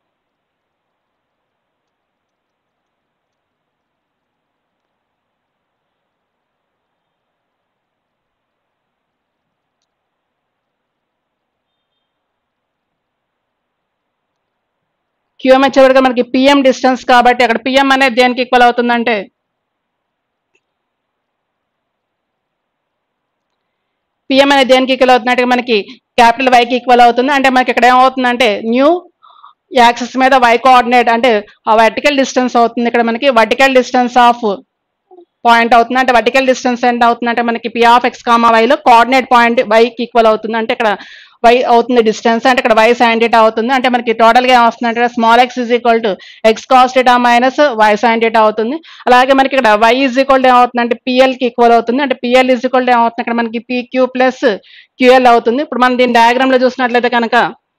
క్యూఎం వచ్చేటప్పటికి మనకి పిఎం డిస్టెన్స్ కాబట్టి అక్కడ పిఎం అనేది దేనికి ఈక్వల్ అవుతుందంటే పిఎం అనేది దేనికి ఈక్వల్ అవుతుందంటే మనకి క్యాపిటల్ వైకి ఈక్వల్ అవుతుంది అంటే మనకి ఇక్కడ ఏమవుతుందంటే న్యూ యాక్సెస్ మీద వై కోఆర్డినేట్ అంటే ఆ వర్టికల్ డిస్టెన్స్ అవుతుంది ఇక్కడ మనకి వర్టికల్ డిస్టెన్స్ ఆఫ్ పాయింట్ అవుతుంది అంటే వర్టికల్ డిస్టెన్స్ ఎంత అవుతుంది అంటే మనకి పి ఆఫ్ ఎక్స్ కామా వైలో కోఆర్డినేట్ పాయింట్ వైకి ఈక్వల్ అవుతుంది అంటే ఇక్కడ వై అవుతుంది డిస్టెన్స్ అంటే ఇక్కడ వై సైన్ డేటా అవుతుంది అంటే మనకి టోటల్ గా ఏమొస్తుంది అంటే small x is equal to X cos theta minus why sign theta అవుతుంది అలాగే మనకి ఇక్కడ వై ఇస్ ఈక్వల్ టు ఏమవుతుంది అంటే పిఎల్ కి ఈక్వల్ అవుతుంది అంటే పిఎల్ ఇస్ ఈక్వల్ టు ఏమవుతుంది ఇక్కడ మనకి పిక్యూ ప్లస్ క్యూఎల్ అవుతుంది ఇప్పుడు మనం దీని డయాగ్రామ్ లో చూసినట్లయితే కనుక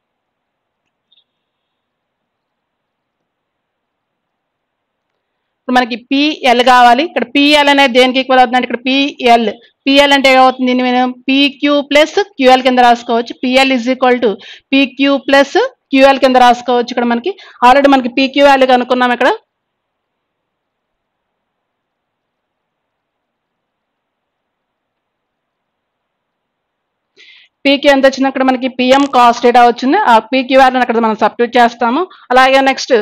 ఇప్పుడు మనకి పిఎల్ కావాలి ఇక్కడ పిఎల్ అనేది దేనికి ఈక్వల్ అవుతుంది అంటే ఇక్కడ పిఎల్ పిఎల్ అంటే ఏమవుతుంది దీన్ని మనం పిక్యూ ప్లస్ క్యూఎల్ కింద రాసుకోవచ్చు PL is equal to PQ plus QL కింద రాసుకోవచ్చు ఇక్కడ మనకి ఆల్రెడీ మనకి పీక్యూ వాల్యూ కనుక్కున్నాం ఇక్కడ పీక్యూ ఎంత వచ్చింది అక్కడ మనకి పిఎం కాస్ట్ డేటా వచ్చింది ఆ పీక్యూ వాల్యూని అక్కడ మనం సబ్స్టిట్యూట్ చేస్తాము అలాగే నెక్స్ట్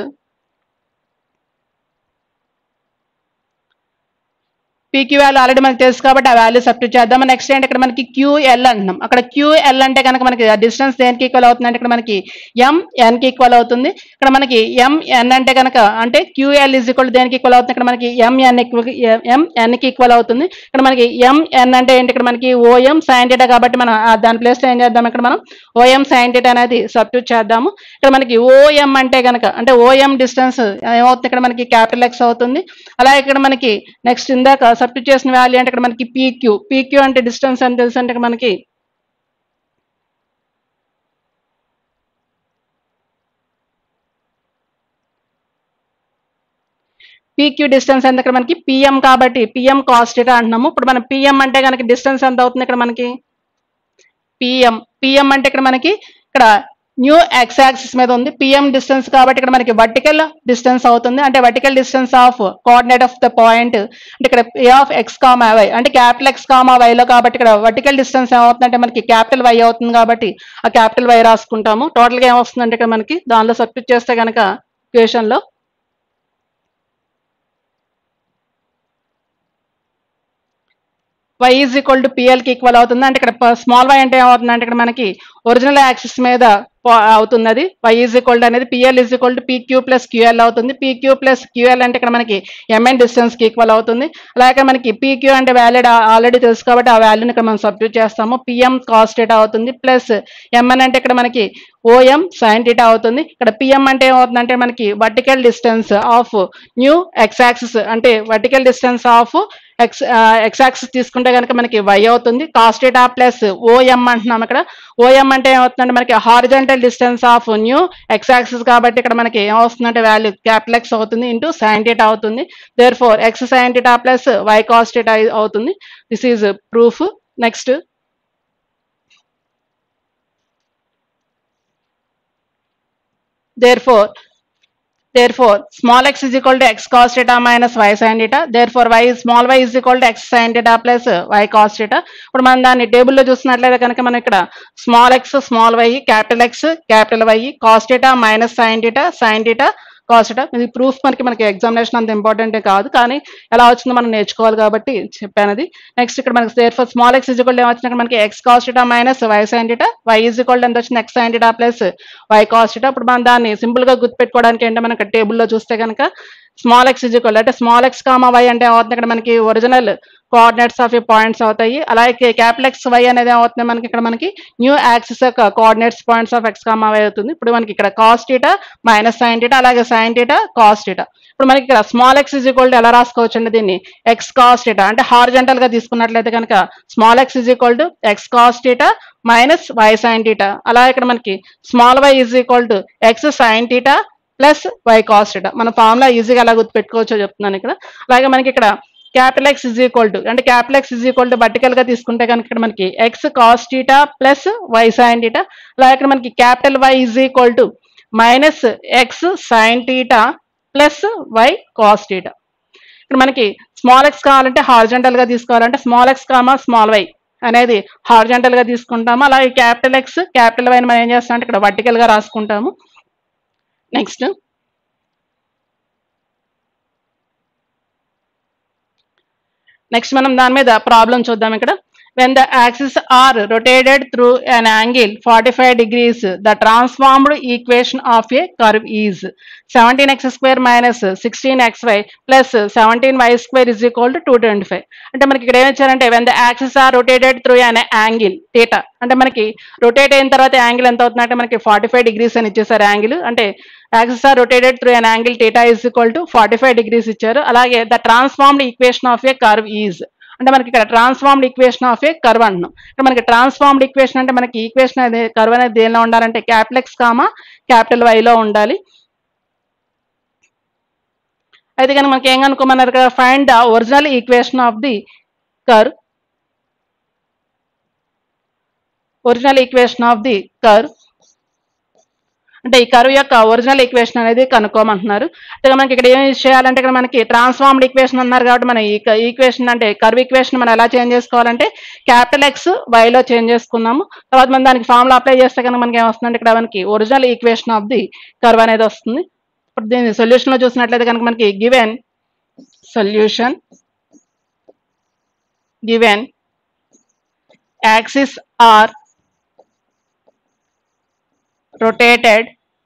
పీక్యూ వాల్యూ ఆల్రెడీ మనకి తెలుసు కాబట్టి ఆ వాల్యూ సబ్స్టిట్యూట్ చేద్దాం నెక్స్ట్ ఏంటి ఇక్కడ మనకి క్యూఎల్ అంటున్నాం అక్కడ క్యూఎల్ అంటే కనుక మనకి డిస్టెన్స్ దేనికి ఈక్వల్ అవుతుంది అంటే ఇక్కడ మనకి ఎం ఎన్ కి ఈక్వల్ అవుతుంది ఇక్కడ మనకి ఎం ఎన్ అంటే కనుక అంటే క్యూఎల్ ఇజ్ ఈక్వల్ దేనికి ఈక్వల్ అవుతుంది ఇక్కడ మనకి ఎం ఎన్ ఎం ఎన్ కి ఈక్వల్ అవుతుంది ఇక్కడ మనకి ఎం ఎన్ అంటే ఏంటి ఇక్కడ మనకి ఓఎం సైన్ డేటా కాబట్టి మనం ఆ దాని ప్లేస్ లో ఏం చేద్దాం ఇక్కడ మనం ఓఎం సైన్ డేటా అనేది సబ్స్టిట్యూట్ చేద్దాము ఇక్కడ మనకి ఓఎం అంటే కనుక అంటే ఓఎం డిస్టెన్స్ ఏమవుతుంది ఇక్కడ మనకి క్యాపిటల్ ఎక్స్ అవుతుంది అలాగే ఇక్కడ మనకి నెక్స్ట్ ఇందాక సబ్స్టిట్యూట్ చేసిన వాల్యూ అంటే ఇక్కడ మనకి పీక్యూ పీక్యూ అంటే డిస్టెన్స్ అని తెలుసు అంటే ఇక్కడ మనకి పీక్యూ డిస్టెన్స్ ఎంత ఇక్కడ మనకి పిఎం కాబట్టి పిఎం కాస్ట్ అంటున్నాము ఇప్పుడు మనం పిఎం అంటే కనుక డిస్టెన్స్ ఎంత అవుతుంది ఇక్కడ మనకి పిఎం పిఎం అంటే ఇక్కడ మనకి ఇక్కడ న్యూ ఎక్స్ యాక్సిస్ మీద ఉంది పిఎం డిస్టెన్స్ కాబట్టి ఇక్కడ మనకి వర్టికల్ డిస్టెన్స్ అవుతుంది అంటే vertical distance of coordinate of the point అంటే ఇక్కడ A of X comma why అంటే క్యాపిటల్ ఎక్స్ కామా వైలో కాబట్టి ఇక్కడ వర్టికల్ డిస్టెన్స్ ఏమవుతుందంటే మనకి క్యాపిటల్ వై అవుతుంది కాబట్టి ఆ క్యాపిటల్ వై రాసుకుంటాము టోటల్ గా ఏమొస్తుందంటే ఇక్కడ మనకి దానిలో సబ్స్టిట్యూట్ చేస్తే కనుక ఈక్వేషన్ లో y is equal to PL కి ఈక్వల్ అవుతుంది అంటే ఇక్కడ స్మాల్ వై అంటే ఏమవుతుంది అంటే ఇక్కడ మనకి ఒరిజినల్ యాక్సిస్ మీద పో- అవుతుంది అది y ఈజ్ ఈక్వల్ టు అనేది PL is equal to PQ plus QL అవుతుంది పీక్యూ ప్లస్ క్యూఎల్ అంటే ఇక్కడ మనకి ఎంఎన్ డిస్టెన్స్ కి ఈక్వల్ అవుతుంది అలాగే మనకి పీక్యూ అంటే వ్యాలిడ్ ఆల్రెడీ తెలుసు కాబట్టి ఆ వాల్యూని ఇక్కడ మనం సబ్స్టిట్యూట్ చేస్తాము పిఎం కాస్ డేటా అవుతుంది ప్లస్ ఎంఎన్ అంటే ఇక్కడ మనకి ఓఎం సైన్ టీటా అవుతుంది ఇక్కడ పిఎం అంటే ఏమవుతుంది అంటే మనకి vertical distance of new X axis అంటే vertical distance of x x axis తీసుకుంటే కనుక మనకి వై అవుతుంది కాస్ డేటా ప్లస్ ఓఎం అంటున్నాం ఇక్కడ ఓఎం అంటే ఏమవుతుందంటే మనకి horizontal distance of new X axis కాబట్టి ఇక్కడ మనకి ఏమవుతుందంటే వాల్యూ క్యాపిటల్ ఎక్స్ అవుతుంది ఇంటూ సైన్ డేటా అవుతుంది therefore x sign theta plus why cos theta అవుతుంది this is proof next therefore therefore small x is equal to x cos theta minus y sin theta therefore y is small y is equal to x sin theta plus y cos theta ఇప్పుడు మనం దాన్ని టేబుల్లో చూసినట్లయితే కనుక మనం ఇక్కడ small X small why capital X capital why cos theta minus sine theta sine theta cos theta ఇది proof మనకి మనకి ఎగ్జామినేషన్ అంత ఇంపార్టెంట్ కాదు కానీ ఎలా వచ్చిందో మనం నేర్చుకోవాలి కాబట్టి చెప్పాను అది నెక్స్ట్ ఇక్కడ మనకి therefore small x equal ఏమొచ్చింది ఇక్కడ మనకి x cos theta minus why sine theta y is equal ఎంత వచ్చింది x sine theta plus why cos theta ఇప్పుడు మనం దాన్ని సింపుల్ గా గుర్తుపెట్టుకోవడానికి ఏంటంటే మనకి టేబుల్లో చూస్తే కనుక స్మాల్ ఎక్స్ ఇజ్ ఈక్వల్ అంటే స్మాల్ ఎక్స్ కామా వై అంటే ఏమవుతుంది ఇక్కడ మనకి ఒరిజినల్ కోఆర్డినేట్స్ ఆఫ్ ఈ పాయింట్స్ అవుతాయి అలాగే క్యాపిటల్ ఎక్స్ వై అనేది ఏమవుతుంది మనకి ఇక్కడ మనకి న్యూ యాక్సిస్ యొక్క coordinates points of X comma why అవుతుంది ఇప్పుడు మనకి ఇక్కడ cos theta minus sine theta అలాగే సైన్ టీటా కాస్ టీటా ఇప్పుడు మనకి ఇక్కడ small X is equal to ఎలా రాసుకోవచ్చు అండి దీన్ని ఎక్స్ కాస్ టీటా అంటే హార్జెంటల్ గా తీసుకున్నట్లయితే కనుక small X is equal to X cos theta minus why sine theta అలాగే ఇక్కడ మనకి small why is equal to X sine theta plus why cos theta మన ఫార్ములా ఈజీగా ఎలా గుర్తుపెట్టుకోవచ్చో చెప్తున్నాను ఇక్కడ అలాగే మనకి ఇక్కడ capital X is equal to అంటే capital X is equal to vertical గా తీసుకుంటే కనుక ఇక్కడ మనకి x cos theta plus why sine theta అలాగే ఇక్కడ మనకి capital why is equal to minus x sine theta plus why cos theta ఇక్కడ మనకి స్మాల్ ఎక్స్ కావాలంటే హార్జెంటల్ గా తీసుకోవాలంటే small X comma small y అనేది హార్జెంటల్ గా తీసుకుంటాము అలాగే క్యాపిటల్ ఎక్స్ క్యాపిటల్ వైని మనం ఏం చేస్తాం అంటే ఇక్కడ వర్టికల్ గా రాసుకుంటాము నెక్స్ట్ నెక్స్ట్ మనం దాని మీద ప్రాబ్లం చూద్దాం ఇక్కడ when the axes are rotated through an angle 45 degrees the transformed equation of a curve is 17x square minus 16xy plus 17y square is equal to 225 అంటే మనకి ఇక్కడ ఏమి ఇచ్చారంటే when the axes are rotated through an angle theta అంటే మనకి rotate అయిన తర్వాత angle ఎంత అవుతుందంటే మనకి 45 డిగ్రీస్ అని ఇచ్చేసారు యాంగిల్ అంటే axis are rotated through an angle theta is equal to forty five degrees ఇచ్చారు అలాగే the transformed equation of a curve is అంటే మనకి ఇక్కడ transformed equation of a curve అంటున్నాం ఇక్కడ మనకి ట్రాన్స్ఫార్మ్డ్ ఈక్వేషన్ అంటే మనకి ఈక్వేషన్ అనేది కర్వ్ అనేది దేనిలో ఉండాలంటే క్యాపిటల్ ఎక్స్ కామా క్యాపిటల్ వైలో ఉండాలి అయితే కనుక మనకి ఏం కనుక్కోమన్నారు కదా find the original equation of the curve original equation of the curve అంటే ఈ కర్వ్ యొక్క ఒరిజినల్ ఈక్వేషన్ అనేది కనుక్కోమంటున్నారు అంటే మనకి ఇక్కడ ఏం చేయాలంటే ఇక్కడ మనకి ట్రాన్స్ఫార్మ్డ్ ఈక్వేషన్ అన్నారు కాబట్టి మన ఈ ఈక్వేషన్ అంటే కర్వ్ ఈక్వేషన్ మనం ఎలా చేంజ్ చేసుకోవాలంటే క్యాపిటల్ ఎక్స్ వైలో చేంజ్ చేసుకున్నాము తర్వాత మనం దానికి ఫార్ములా అప్లై చేస్తే కనుక మనకి ఏమొస్తుందంటే ఇక్కడ మనకి original equation of the curve అనేది వస్తుంది ఇప్పుడు దీని సొల్యూషన్ లో చూసినట్లయితే కనుక మనకి given solution given axis are rotated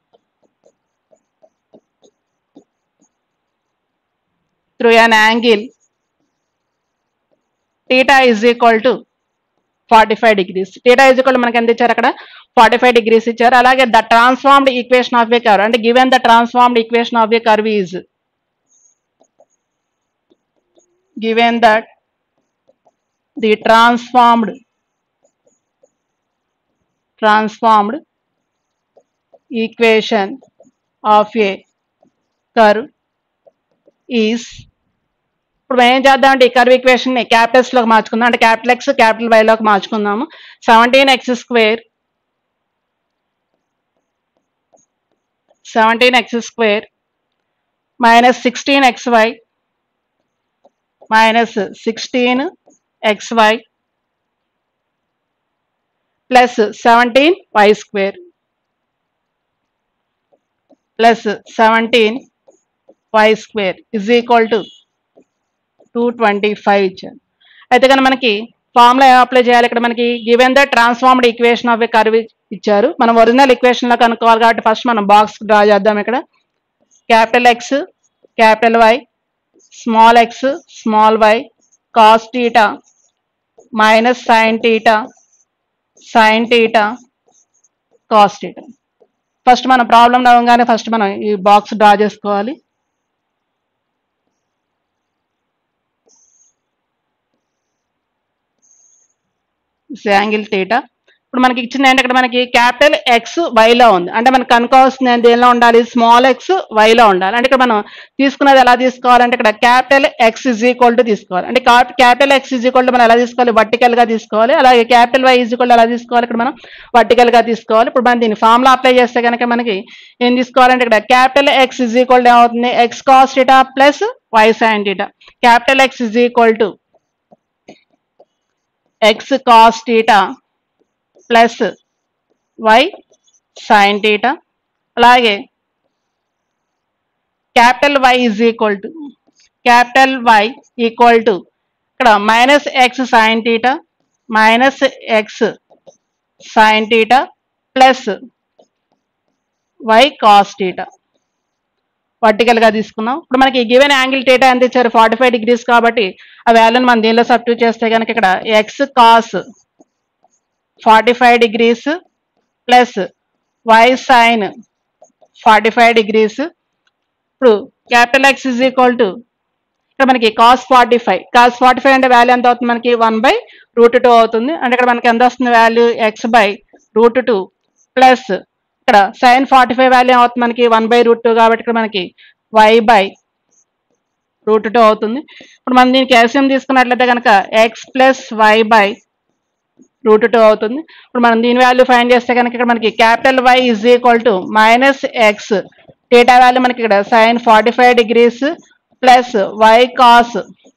through an angle theta is equal to 45 degrees theta is equal to మనకి ఎంత ఇచ్చారు అక్కడ 45 degrees ఇచ్చారు అలాగే the transformed equation of a curve అంటే given the transformed equation of a curve is given that the transformed transformed equation of a curve is ఇప్పుడు మనం ఏం చేద్దాం అంటే ఈ కర్వ్ ఈక్వేషన్ ని క్యాపిటల్స్ లోకి మార్చుకుందాం అంటే క్యాపిటల్ ఎక్స్ క్యాపిటల్ వై లోకి మార్చుకుందాము seventeen X square seventeen X square minus sixteen x why minus sixteen x why plus seventeen why square plus seventeen why square is equal to two twenty five ఇచ్చారు అయితే కానీ మనకి formula ఏం apply చేయాలి ఇక్కడ మనకి given the transformed equation of a curve ఇచ్చారు మనం ఒరిజినల్ ఈక్వేషన్ లో కనుక్కోవాలి కాబట్టి ఫస్ట్ మనం బాక్స్ డ్రా చేద్దాం ఇక్కడ capital X capital y small X small y cos theta minus sine theta sine theta cos theta first మనం ప్రాబ్లం అవ్వగానే ఫస్ట్ మనం ఈ బాక్స్ డ్రా చేసుకోవాలి యాంగిల్ థీటా ఇప్పుడు మనకి ఇచ్చింది ఏంటి ఇక్కడ మనకి క్యాపిటల్ ఎక్స్ వైలో ఉంది అంటే మనకు కనుక్కోవాల్సింది ఏంటి? దేనిలో ఉండాలి స్మాల్ ఎక్స్ వైలో ఉండాలి అంటే ఇక్కడ మనం తీసుకున్నది ఎలా తీసుకోవాలంటే ఇక్కడ capital X is equal to తీసుకోవాలి అంటే capital X is equal to మనం ఎలా తీసుకోవాలి వర్టికల్ గా తీసుకోవాలి అలాగే క్యాపిటల్ వై ఇజ్ ఈక్వల్ ఎలా తీసుకోవాలి ఇక్కడ మనం వర్టికల్ గా తీసుకోవాలి ఇప్పుడు మనం దీన్ని ఫార్ములా అప్లై చేస్తే కనుక మనకి ఏం తీసుకోవాలంటే ఇక్కడ capital X is equal to ఏమవుతుంది X cos theta plus why sine theta capital X is equal to X cos theta plus why sine theta అలాగే capital y is equal to capital y equal to ఇక్కడ minus x sine theta minus x sine theta plus why cos theta vertical గా తీసుకున్నాం ఇప్పుడు మనకి given angle theta ఎంత ఇచ్చారు forty five degrees కాబట్టి ఆ వాల్యూని మనం దీనిలో సబ్స్టిట్యూట్ చేస్తే కనుక ఇక్కడ X cos forty five degrees plus why sine forty five degrees ఇప్పుడు capital X is equal to ఇక్కడ మనకి cos forty five cos forty five అంటే వాల్యూ ఎంత అవుతుంది మనకి వన్ బై రూట్ టూ అవుతుంది అంటే ఇక్కడ మనకి ఎంత వస్తుంది value x by root two plus ఇక్కడ సైన్ ఫార్టీ ఫైవ్ వాల్యూ అవుతుంది మనకి వన్ బై రూట్ టూ కాబట్టి ఇక్కడ మనకి వై బై రూట్ టూ అవుతుంది ఇప్పుడు మనం దీనికి ఎల్సిఎం తీసుకున్నట్లయితే కనుక x plus y by root two అవుతుంది ఇప్పుడు మనం దీని వాల్యూ ఫైండ్ చేస్తే కనుక ఇక్కడ మనకి capital why is equal to minus x theta value మనకి ఇక్కడ sine forty five degrees plus why cos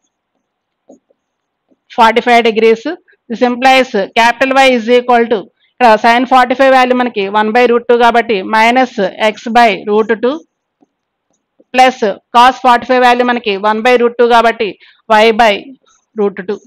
forty five degrees this implies capital why is equal to ఇక్కడ సైన్ ఫార్టీ ఫైవ్ వాల్యూ మనకి one by root two కాబట్టి minus x by root two plus cos forty five value మనకి one by root two కాబట్టి y by root two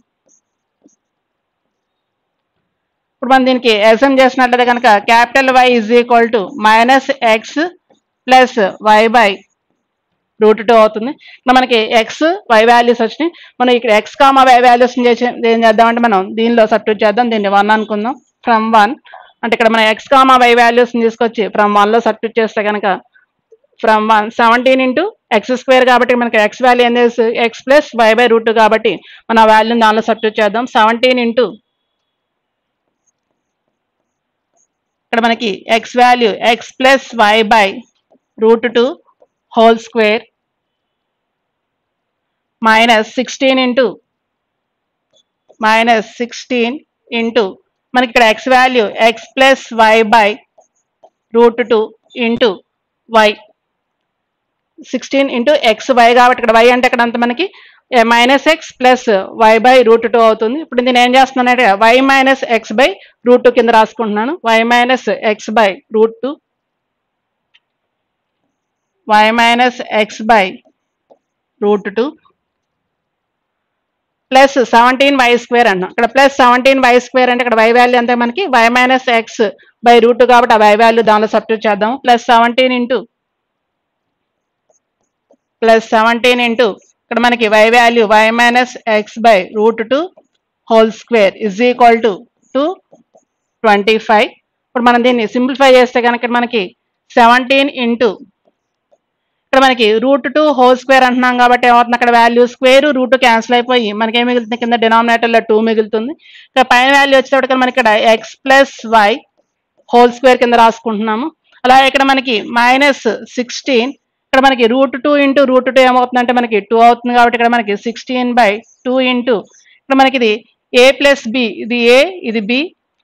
ఇప్పుడు మనం దీనికి SM చేసినట్లయితే కనుక capital y is equal to minus x plus y by root two అవుతుంది ఇక్కడ మనకి ఎక్స్ వై వాల్యూస్ వచ్చినాయి మనం ఇక్కడ ఎక్స్ కామా వై వాల్యూస్ చేసి ఏం చేద్దామంటే మనం దీనిలో సబ్స్టిట్యూట్ చేద్దాం దీన్ని వన్ అనుకుందాం ఫ్రమ్ వన్ అంటే ఇక్కడ మనం ఎక్స్ కామా వై వాల్యూస్ తీసుకొచ్చి ఫ్రమ్ వన్లో సబ్స్టిట్యూట్ చేస్తే కనుక from one seventeen into x square కాబట్టి మనకి ఎక్స్ వాల్యూ ఏం తెలుసు x plus y by root కాబట్టి మనం ఆ వాల్యూని దానిలో సబ్స్టిట్యూట్ చేద్దాం సెవెంటీన్ ఇంటూ ఇక్కడ మనకి x value x plus y by root two whole square minus sixteen into minus sixteen into మనకి ఇక్కడ x value x plus y by root two into y sixteen into X y కాబట్టి ఇక్కడ y అంటే ఇక్కడ అంత మనకి minus x plus y by root two అవుతుంది ఇప్పుడు నేను ఏం చేస్తున్నానంటే y minus x by root two కింద రాసుకుంటున్నాను y minus x by root two why minus x by root two plus seventeen why square అన్నాం ఇక్కడ ప్లస్ సెవెంటీన్ వై స్క్వేర్ అంటే ఇక్కడ వై వాల్యూ అంతే మనకి y minus x by root కాబట్టి ఆ వై వాల్యూ దానిలో సబ్స్టిట్యూట్ చేద్దాం plus seventeen into plus seventeen into ఇక్కడ మనకి y value y minus x by root two whole square is equal to two twenty five ఇప్పుడు మనం దీన్ని సింప్లిఫై చేస్తే కనుక మనకి సెవెంటీన్ ఇంటూ ఇక్కడ మనకి రూట్ టూ హోల్ స్క్వేర్ అంటున్నాం కాబట్టి ఏమవుతుంది అక్కడ వాల్యూ స్క్వేర్ రూట్ క్యాన్సిల్ అయిపోయి మనకి ఏం మిగులుతుంది కింద డినామినేటర్లో టూ మిగులుతుంది ఇక్కడ పైన వాల్యూ వచ్చేటప్పటికి మనకి ఇక్కడ x plus why whole square కింద రాసుకుంటున్నాము అలాగే ఇక్కడ మనకి మైనస్ సిక్స్టీన్ ఇక్కడ మనకి root two into root two ఏమవుతుందంటే మనకి టూ అవుతుంది కాబట్టి ఇక్కడ మనకి సిక్స్టీన్ బై టూ ఇంటూ ఇక్కడ మనకి ఇది ఏ ప్లస్ బి ఇది ఏ ఇది బి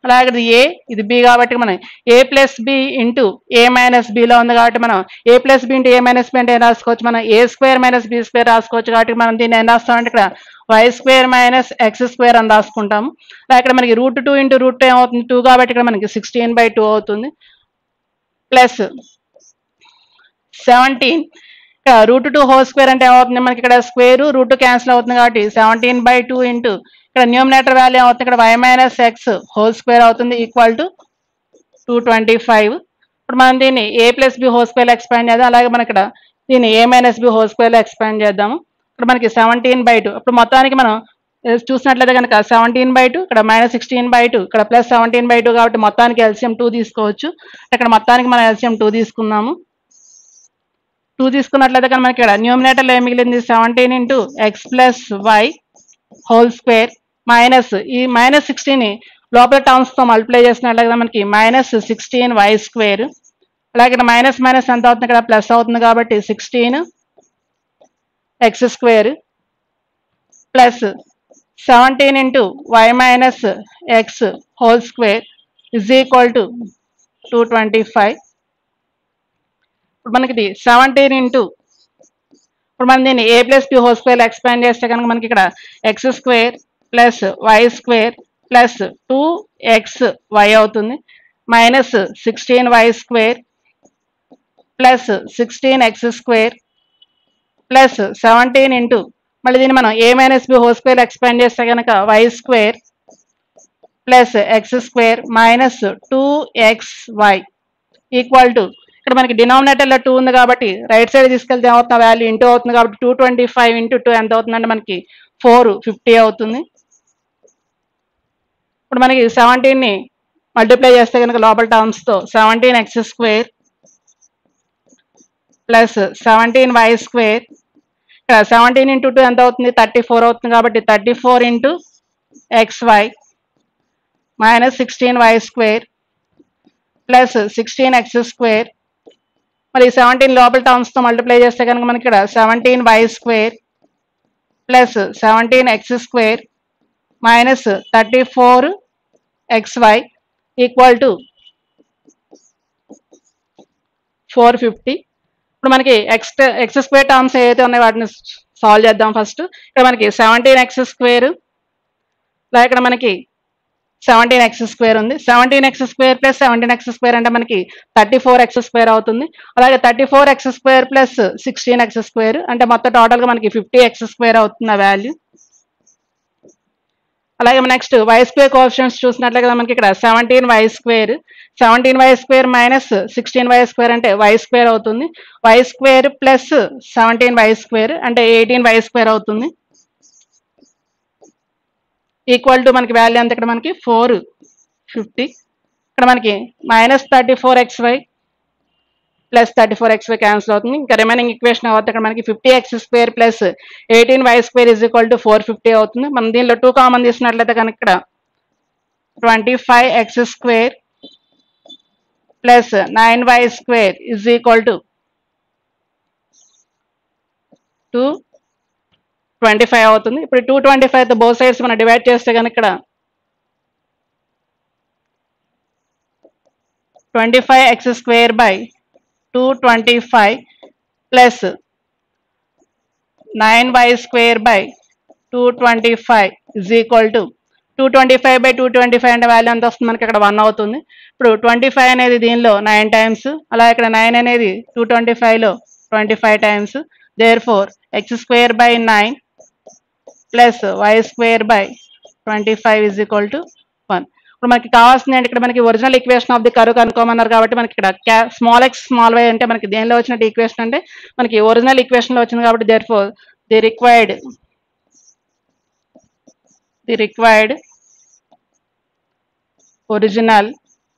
అలాగే ఇది ఏ ఇది బి కాబట్టి మనం A plus B into A minus బిలో ఉంది కాబట్టి మనం A plus B into A minus B అంటే ఏం రాసుకోవచ్చు మనం A square minus B square రాసుకోవచ్చు కాబట్టి మనం దీన్ని ఏం రాస్తామంటే ఇక్కడ Y square minus X square అని రాసుకుంటాము అలాగే ఇక్కడ మనకి root two into root two ఏమవుతుంది టూ కాబట్టి ఇక్కడ మనకి సిక్స్టీన్ బై టూ అవుతుంది ప్లస్ సెవెంటీన్ ఇక్కడ రూట్ టూ హోల్ స్క్వేర్ అంటే ఏమవుతుంది మనకి ఇక్కడ స్క్వేర్ రూట్ క్యాన్సిల్ అవుతుంది కాబట్టి సెవెంటీన్ బై టూ ఇంటూ ఇక్కడ న్యూమినేటర్ వాల్యూ ఏమవుతుంది ఇక్కడ Y minus X whole square అవుతుంది equal to two twenty five ఇప్పుడు మనం దీన్ని A plus B whole square expand చేద్దాం అలాగే మనం ఇక్కడ దీన్ని A minus B whole square expand చేద్దాము ఇక్కడ మనకి సెవెంటీన్ బై టూ ఇప్పుడు మొత్తానికి మనం ఏ, చూసినట్లయితే కనుక సెవెంటీన్ బై టూ ఇక్కడ మైనస్ సిక్స్టీన్ బై టూ ఇక్కడ ప్లస్ సెవెంటీన్ బై టూ కాబట్టి మొత్తానికి ఎల్సిఎం టూ తీసుకోవచ్చు ఇక్కడ మొత్తానికి మనం ఎల్సిఎం టూ తీసుకుందాము టూ తీసుకున్నట్లయితే కనుక మనకి ఇక్కడ న్యూమినేటర్లో ఏం మిగిలింది seventeen into X plus why whole square minus ఈ మైనస్ సిక్స్టీన్ లోపల టర్మ్స్ తో మల్టిప్లై చేసినట్లయితే మనకి మైనస్ సిక్స్టీన్ వై స్క్వేర్ అలాగే ఇక్కడ మైనస్ మైనస్ ఎంత అవుతుంది ఇక్కడ ప్లస్ అవుతుంది కాబట్టి sixteen X square plus seventeen into Y minus X whole square is equal to two twenty five ఇప్పుడు మనకి ఇది సెవెంటీన్ ఇంటూ ఇప్పుడు మనం దీన్ని A plus B whole square expand చేస్తే కనుక మనకి ఇక్కడ X square plus Y square plus two X Y అవుతుంది minus sixteen Y square plus sixteen X square plus seventeen into మళ్ళీ దీన్ని మనం A minus B whole square expand చేస్తే కనుక Y square plus X square minus two X Y equal to ఇక్కడ మనకి డినామినేటర్లో two ఉంది కాబట్టి రైట్ సైడ్ తీసుకెళ్తే ఏమవుతుంది వాల్యూ ఇంటూ అవుతుంది కాబట్టి two twenty five into two ఎంత అవుతుందంటే మనకి ఫోర్ ఫిఫ్టీ అవుతుంది ఇప్పుడు మనకి సెవెంటీన్ని మల్టిప్లై చేస్తే కనుక లోపల టర్మ్స్తో seventeen X square plus seventeen why square ఇక్కడ సెవెంటీన్ ఇంటూ టూ ఎంత అవుతుంది థర్టీ ఫోర్ అవుతుంది కాబట్టి thirty four into X why minus sixteen Y square plus sixteen X square మరి సెవెంటీన్ లోపల టర్మ్స్తో మల్టిప్లై చేస్తే కనుక మనకి ఇక్కడ seventeen why square plus seventeen X square minus thirty four X Y equal to four fifty ఇప్పుడు మనకి X X square terms ఏవైతే ఉన్నాయో వాటిని సాల్వ్ చేద్దాం ఫస్ట్ ఇక్కడ మనకి సెవెంటీన్ ఎక్స్ స్క్వేర్ అలాగే ఇక్కడ మనకి సెవెంటీన్ ఎక్స్ స్క్వేర్ ఉంది seventeen X square plus seventeen X square అంటే మనకి థర్టీ ఫోర్ ఎక్స్ స్క్వేర్ అవుతుంది అలాగే thirty four X square plus sixteen X square అంటే మొత్తం టోటల్గా మనకి ఫిఫ్టీ ఎక్స్ స్క్వేర్ అవుతుంది ఆ వాల్యూ అలాగే నెక్స్ట్ వై స్క్వేర్ కోఆప్షన్స్ చూసినట్లయితే మనకి ఇక్కడ seventeen why square seventeen why square minus sixteen Y square అంటే వై స్క్వేర్ అవుతుంది Y square plus seventeen why square అంటే ఎయిటీన్ వై స్క్వేర్ అవుతుంది ఈక్వల్ టు మనకి వాల్యూ ఎంత ఇక్కడ మనకి ఫోర్ ఫిఫ్టీ ఇక్కడ మనకి minus thirty four X why plus thirty four X Y cancel అవుతుంది ఇంకా రిమైనింగ్ ఈక్వేషన్ అవుతుంది ఇక్కడ మనకి fifty X square plus eighteen Y square is equal to four fifty అవుతుంది మనం దీనిలో టూ కామన్ తీసుకున్నట్లయితే కనుక ఇక్కడ twenty five X square plus nine Y square is equal to two twenty five అవుతుంది ఇప్పుడు two twenty five both sides మనం divide చేస్తే కనుక ఇక్కడ twenty five X square by two twenty five plus nine Y square by two twenty five is equal to two twenty five by two twenty five అంటే value ఎంత వస్తుంది మనకి ఇక్కడ one అవుతుంది ఇప్పుడు ట్వంటీ ఫైవ్ అనేది దీనిలో నైన్ టైమ్స్ అలా ఇక్కడ నైన్ అనేది టూ ట్వంటీ ఫైవ్లో twenty five times therefore X square by nine plus Y square by twenty five is equal to one ఇప్పుడు మనకి కావాల్సింది ఏంటి ఇక్కడ మనకి ఒరిజినల్ ఈక్వేషన్ ఆఫ్ ది కరువు కనుక్కోమన్నారు కాబట్టి మనకి ఇక్కడ స్మాల్ ఎక్స్ స్మాల్ వై అంటే మనకి దేనిలో వచ్చినట్టు ఈక్వేషన్ అంటే మనకి ఒరిజినల్ ఈక్వేషన్ లో వచ్చింది కాబట్టి therefore the required the required original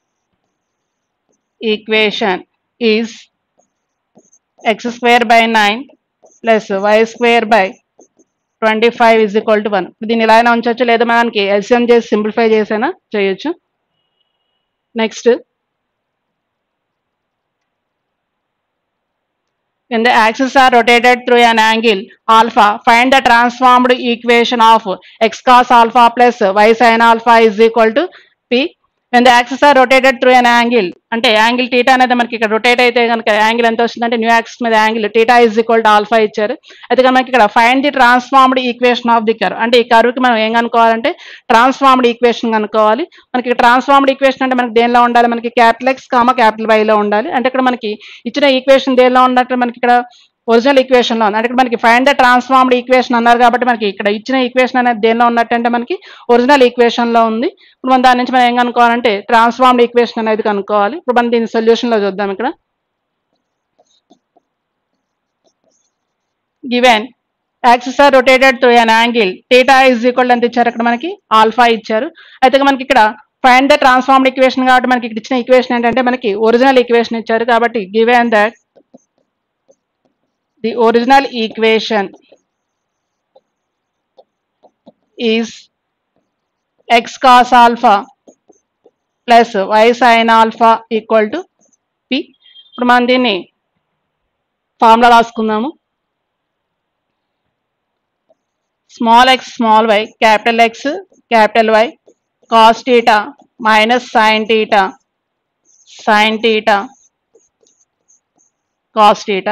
equation is X square by nine plus Y square by twenty five is equal to one దీన్ని ఇలా అయినా ఉంచవచ్చు లేదా మనకి ఎల్సిఎం చేసి సింప్లిఫై చేసైనా చేయొచ్చు next When the axes are rotated through an angle alpha, find the transformed equation of x cos alpha plus y sin alpha is equal to p. When the axis are rotated through an angle అంటే angle theta అనేది మనకి ఇక్కడ rotate అయితే కనుక angle ఎంత వస్తుందంటే new axis మీద angle theta is equal to alpha ఇచ్చారు అయితే కనుక మనకి ఇక్కడ find the transformed equation of the curve అంటే ఈ కర్వ్ కి మనం ఏం కనుక్కోవాలంటే ట్రాన్స్ఫార్మ్డ్ ఈక్వేషన్ కనుక్కోవాలి మనకి ట్రాన్స్ఫార్మ్డ్ ఈక్వేషన్ అంటే మనకి దేనిలో ఉండాలి మనకి క్యాపిటల్ ఎక్స్ కామా క్యాపిటల్ వైలో ఉండాలి అంటే ఇక్కడ మనకి ఇచ్చిన ఈక్వేషన్ దేనిలో ఉన్నట్టు మనకి ఇక్కడ ఒరిజినల్ ఈక్వేషన్ లో ఉంది అంటే ఇక్కడ మనకి ఫైండ్ ద ట్రాన్స్ఫార్మ్డ్ ఈక్వేషన్ అన్నారు కాబట్టి మనకి ఇక్కడ ఇచ్చిన ఈక్వేషన్ అనేది దేనిలో ఉన్నట్టు అంటే మనకి ఒరిజినల్ ఈక్వేషన్ లో ఉంది ఇప్పుడు మనం దాని నుంచి మనం ఏం కనుక్కోవాలంటే ట్రాన్స్ఫార్మ్డ్ ఈక్వేషన్ అనేది కనుక్కోవాలి ఇప్పుడు మనం దీని సొల్యూషన్ లో చూద్దాం ఇక్కడ given axis are rotated through an angle theta is equal ఎంత ఇచ్చారు అక్కడ మనకి ఆల్ఫా ఇచ్చారు అయితే మనకి ఇక్కడ ఫైండ్ ద ట్రాన్స్ఫార్మ్డ్ ఈక్వేషన్ కాబట్టి మనకి ఇక్కడ ఇచ్చిన ఈక్వేషన్ ఏంటంటే మనకి ఒరిజినల్ ఈక్వేషన్ ఇచ్చారు కాబట్టి given that the original equation is x cos alpha plus y sin alpha equal to p ఇప్పుడు మనం దీన్ని ఫార్ములా రాసుకుందాము small X small why capital X capital why cos theta minus sine theta sine theta cos theta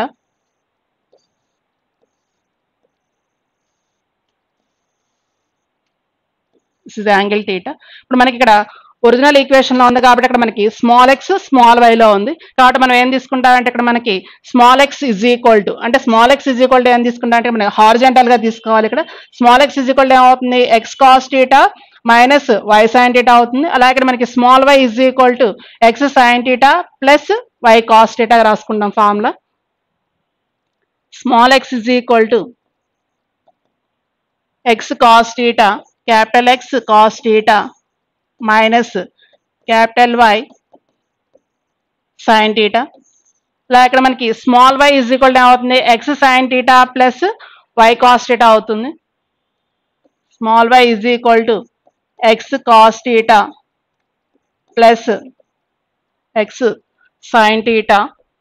this is angle theta ఇప్పుడు మనకి ఇక్కడ original equation లో ఉంది కాబట్టి ఇక్కడ మనకి స్మాల్ ఎక్స్ స్మాల్ వైలో ఉంది కాబట్టి మనం ఏం తీసుకుంటామంటే ఇక్కడ మనకి small X is equal to అంటే small X is equal to ఏం తీసుకుంటా అంటే మనకి హారిజెంటల్ గా తీసుకోవాలి ఇక్కడ small X is equal to ఏమవుతుంది X cos theta minus why sine theta అవుతుంది అలాగే ఇక్కడ మనకి small why is equal to X sine theta plus why cos theta రాసుకుంటాం formula small X is equal to X cos theta capital X cos theta minus capital Y sine theta ఇలా ఇక్కడ మనకి small why is equal ఏమవుతుంది X sine theta plus why cos theta అవుతుంది small why is equal to X cos theta plus X sine theta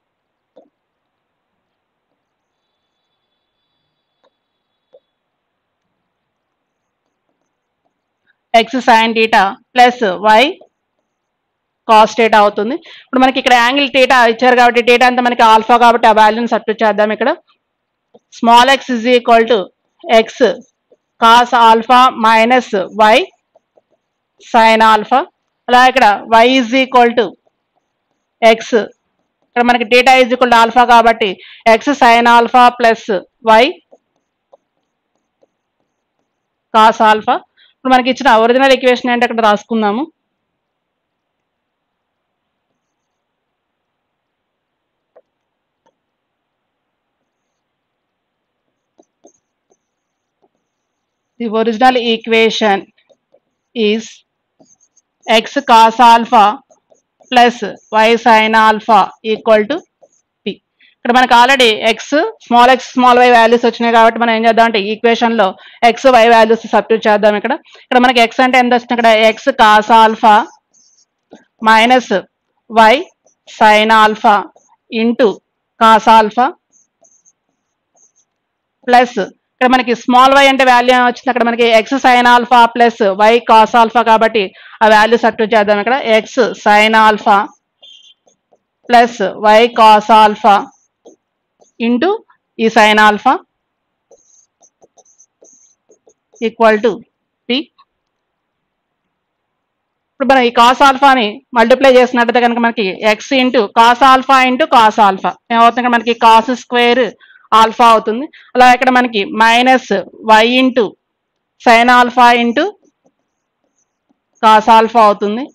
X sine theta plus why cos theta అవుతుంది ఇప్పుడు మనకి ఇక్కడ angle theta ఇచ్చారు కాబట్టి theta అంతా మనకి ఆల్ఫా కాబట్టి ఆ వాల్యూని సబ్స్టిట్యూట్ చేద్దాం ఇక్కడ small X is equal to X cos alpha minus why sine alpha అలా ఇక్కడ Y is equal to X ఇక్కడ మనకి theta is equal to alpha కాబట్టి X sine alpha plus why cos alpha ఇప్పుడు మనకి ఇచ్చిన ఒరిజినల్ ఈక్వేషన్ ఏంటి అక్కడ రాసుకుందాము the original equation is x cos alpha plus y sin alpha equal to p ఇక్కడ మనకి already X small X small Y values వచ్చినాయి కాబట్టి మనం ఏం చేద్దాం అంటే ఈక్వేషన్ లో ఎక్స్ వై వాల్యూస్ సబ్స్టిట్యూట్ చేద్దాం ఇక్కడ ఇక్కడ మనకి ఎక్స్ అంటే ఎంత వస్తుంది ఇక్కడ X cos alpha minus why sine alpha into cos alpha plus ఇక్కడ మనకి స్మాల్ వై అంటే వాల్యూ వచ్చింది అక్కడ మనకి X sine alpha plus why cos alpha కాబట్టి ఆ వాల్యూ సబ్స్టిట్యూట్ చేద్దాం ఇక్కడ X sine alpha plus why cos alpha into ఈ sine alpha equal to P ఇప్పుడు మనం ఈ కాస్ ఆల్ఫాని మల్టిప్లై చేసినట్టయితే కనుక మనకి X into cos alpha into cos alpha ఏమవుతుంది ఇక్కడ మనకి కాస్ స్క్వేర్ ఆల్ఫా అవుతుంది అలా ఇక్కడ మనకి minus Y into sine alpha into cos alpha అవుతుంది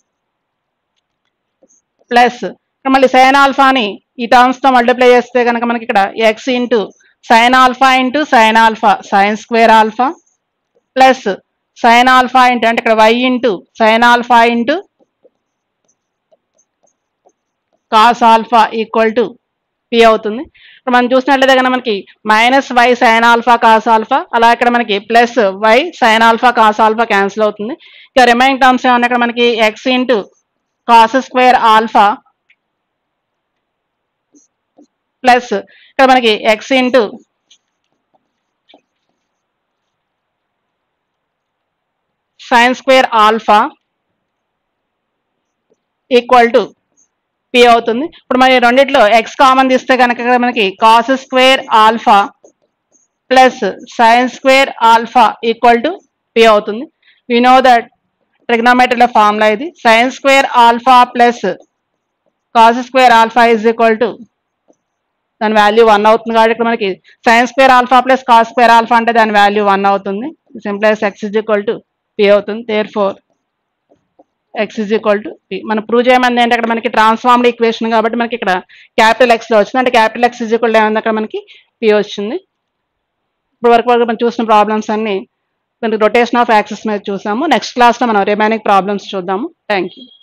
ప్లస్ ఇక్కడ మళ్ళీ సైన్ ఆల్ఫాని ఈ టర్మ్స్ తో మల్టిప్లై చేస్తే కనుక మనకి ఇక్కడ X into sine alpha into sine alpha sine square alpha plus sine alpha into అంటే ఇక్కడ Y into sine alpha into cos alpha equal to P అవుతుంది ఇప్పుడు మనం చూసినట్లయితే కనుక మనకి minus why sine alpha cos alpha అలా ఇక్కడ మనకి plus why sine alpha cos alpha cancel అవుతుంది ఇక రిమైనింగ్ టర్మ్స్ ఏమన్నా ఇక్కడ మనకి X into cos square alpha plus ఇక్కడ మనకి X into sign square alpha equal to P అవుతుంది ఇప్పుడు మరి రెండిట్లో ఎక్స్ కామన్ తీస్తే కనుక మనకి cos square alpha plus sine square alpha equal to P అవుతుంది వి నో దట్ ట్రిగ్నోమెట్రీలో ఫార్ములా ఇది sine square alpha plus cos square alpha is equal to దాని వాల్యూ వన్ అవుతుంది కాబట్టి ఇక్కడ మనకి sine square alpha plus cos square alpha అంటే దాని వాల్యూ వన్ అవుతుంది simplifies X is equal to P అవుతుంది therefore X is equal to P మనం ప్రూవ్ చేయమంది ఏంటి అక్కడ మనకి ట్రాన్స్ఫార్మ్డ్ ఈక్వేషన్ కాబట్టి మనకి ఇక్కడ క్యాపిటల్ ఎక్స్లో వచ్చింది అంటే క్యాపిటల్ ఎక్స్ ఇజ్ ఈక్వల్ ఏమైంది అక్కడ మనకి పి వచ్చింది ఇప్పుడు వరకు వరకు మనం చూసిన ప్రాబ్లమ్స్ అన్ని మనకి రొటేషన్ ఆఫ్ యాక్సెస్ మీద చూసాము నెక్స్ట్ క్లాస్లో మనం రిమైనింగ్ ప్రాబ్లమ్స్ చూద్దాము థ్యాంక్ యూ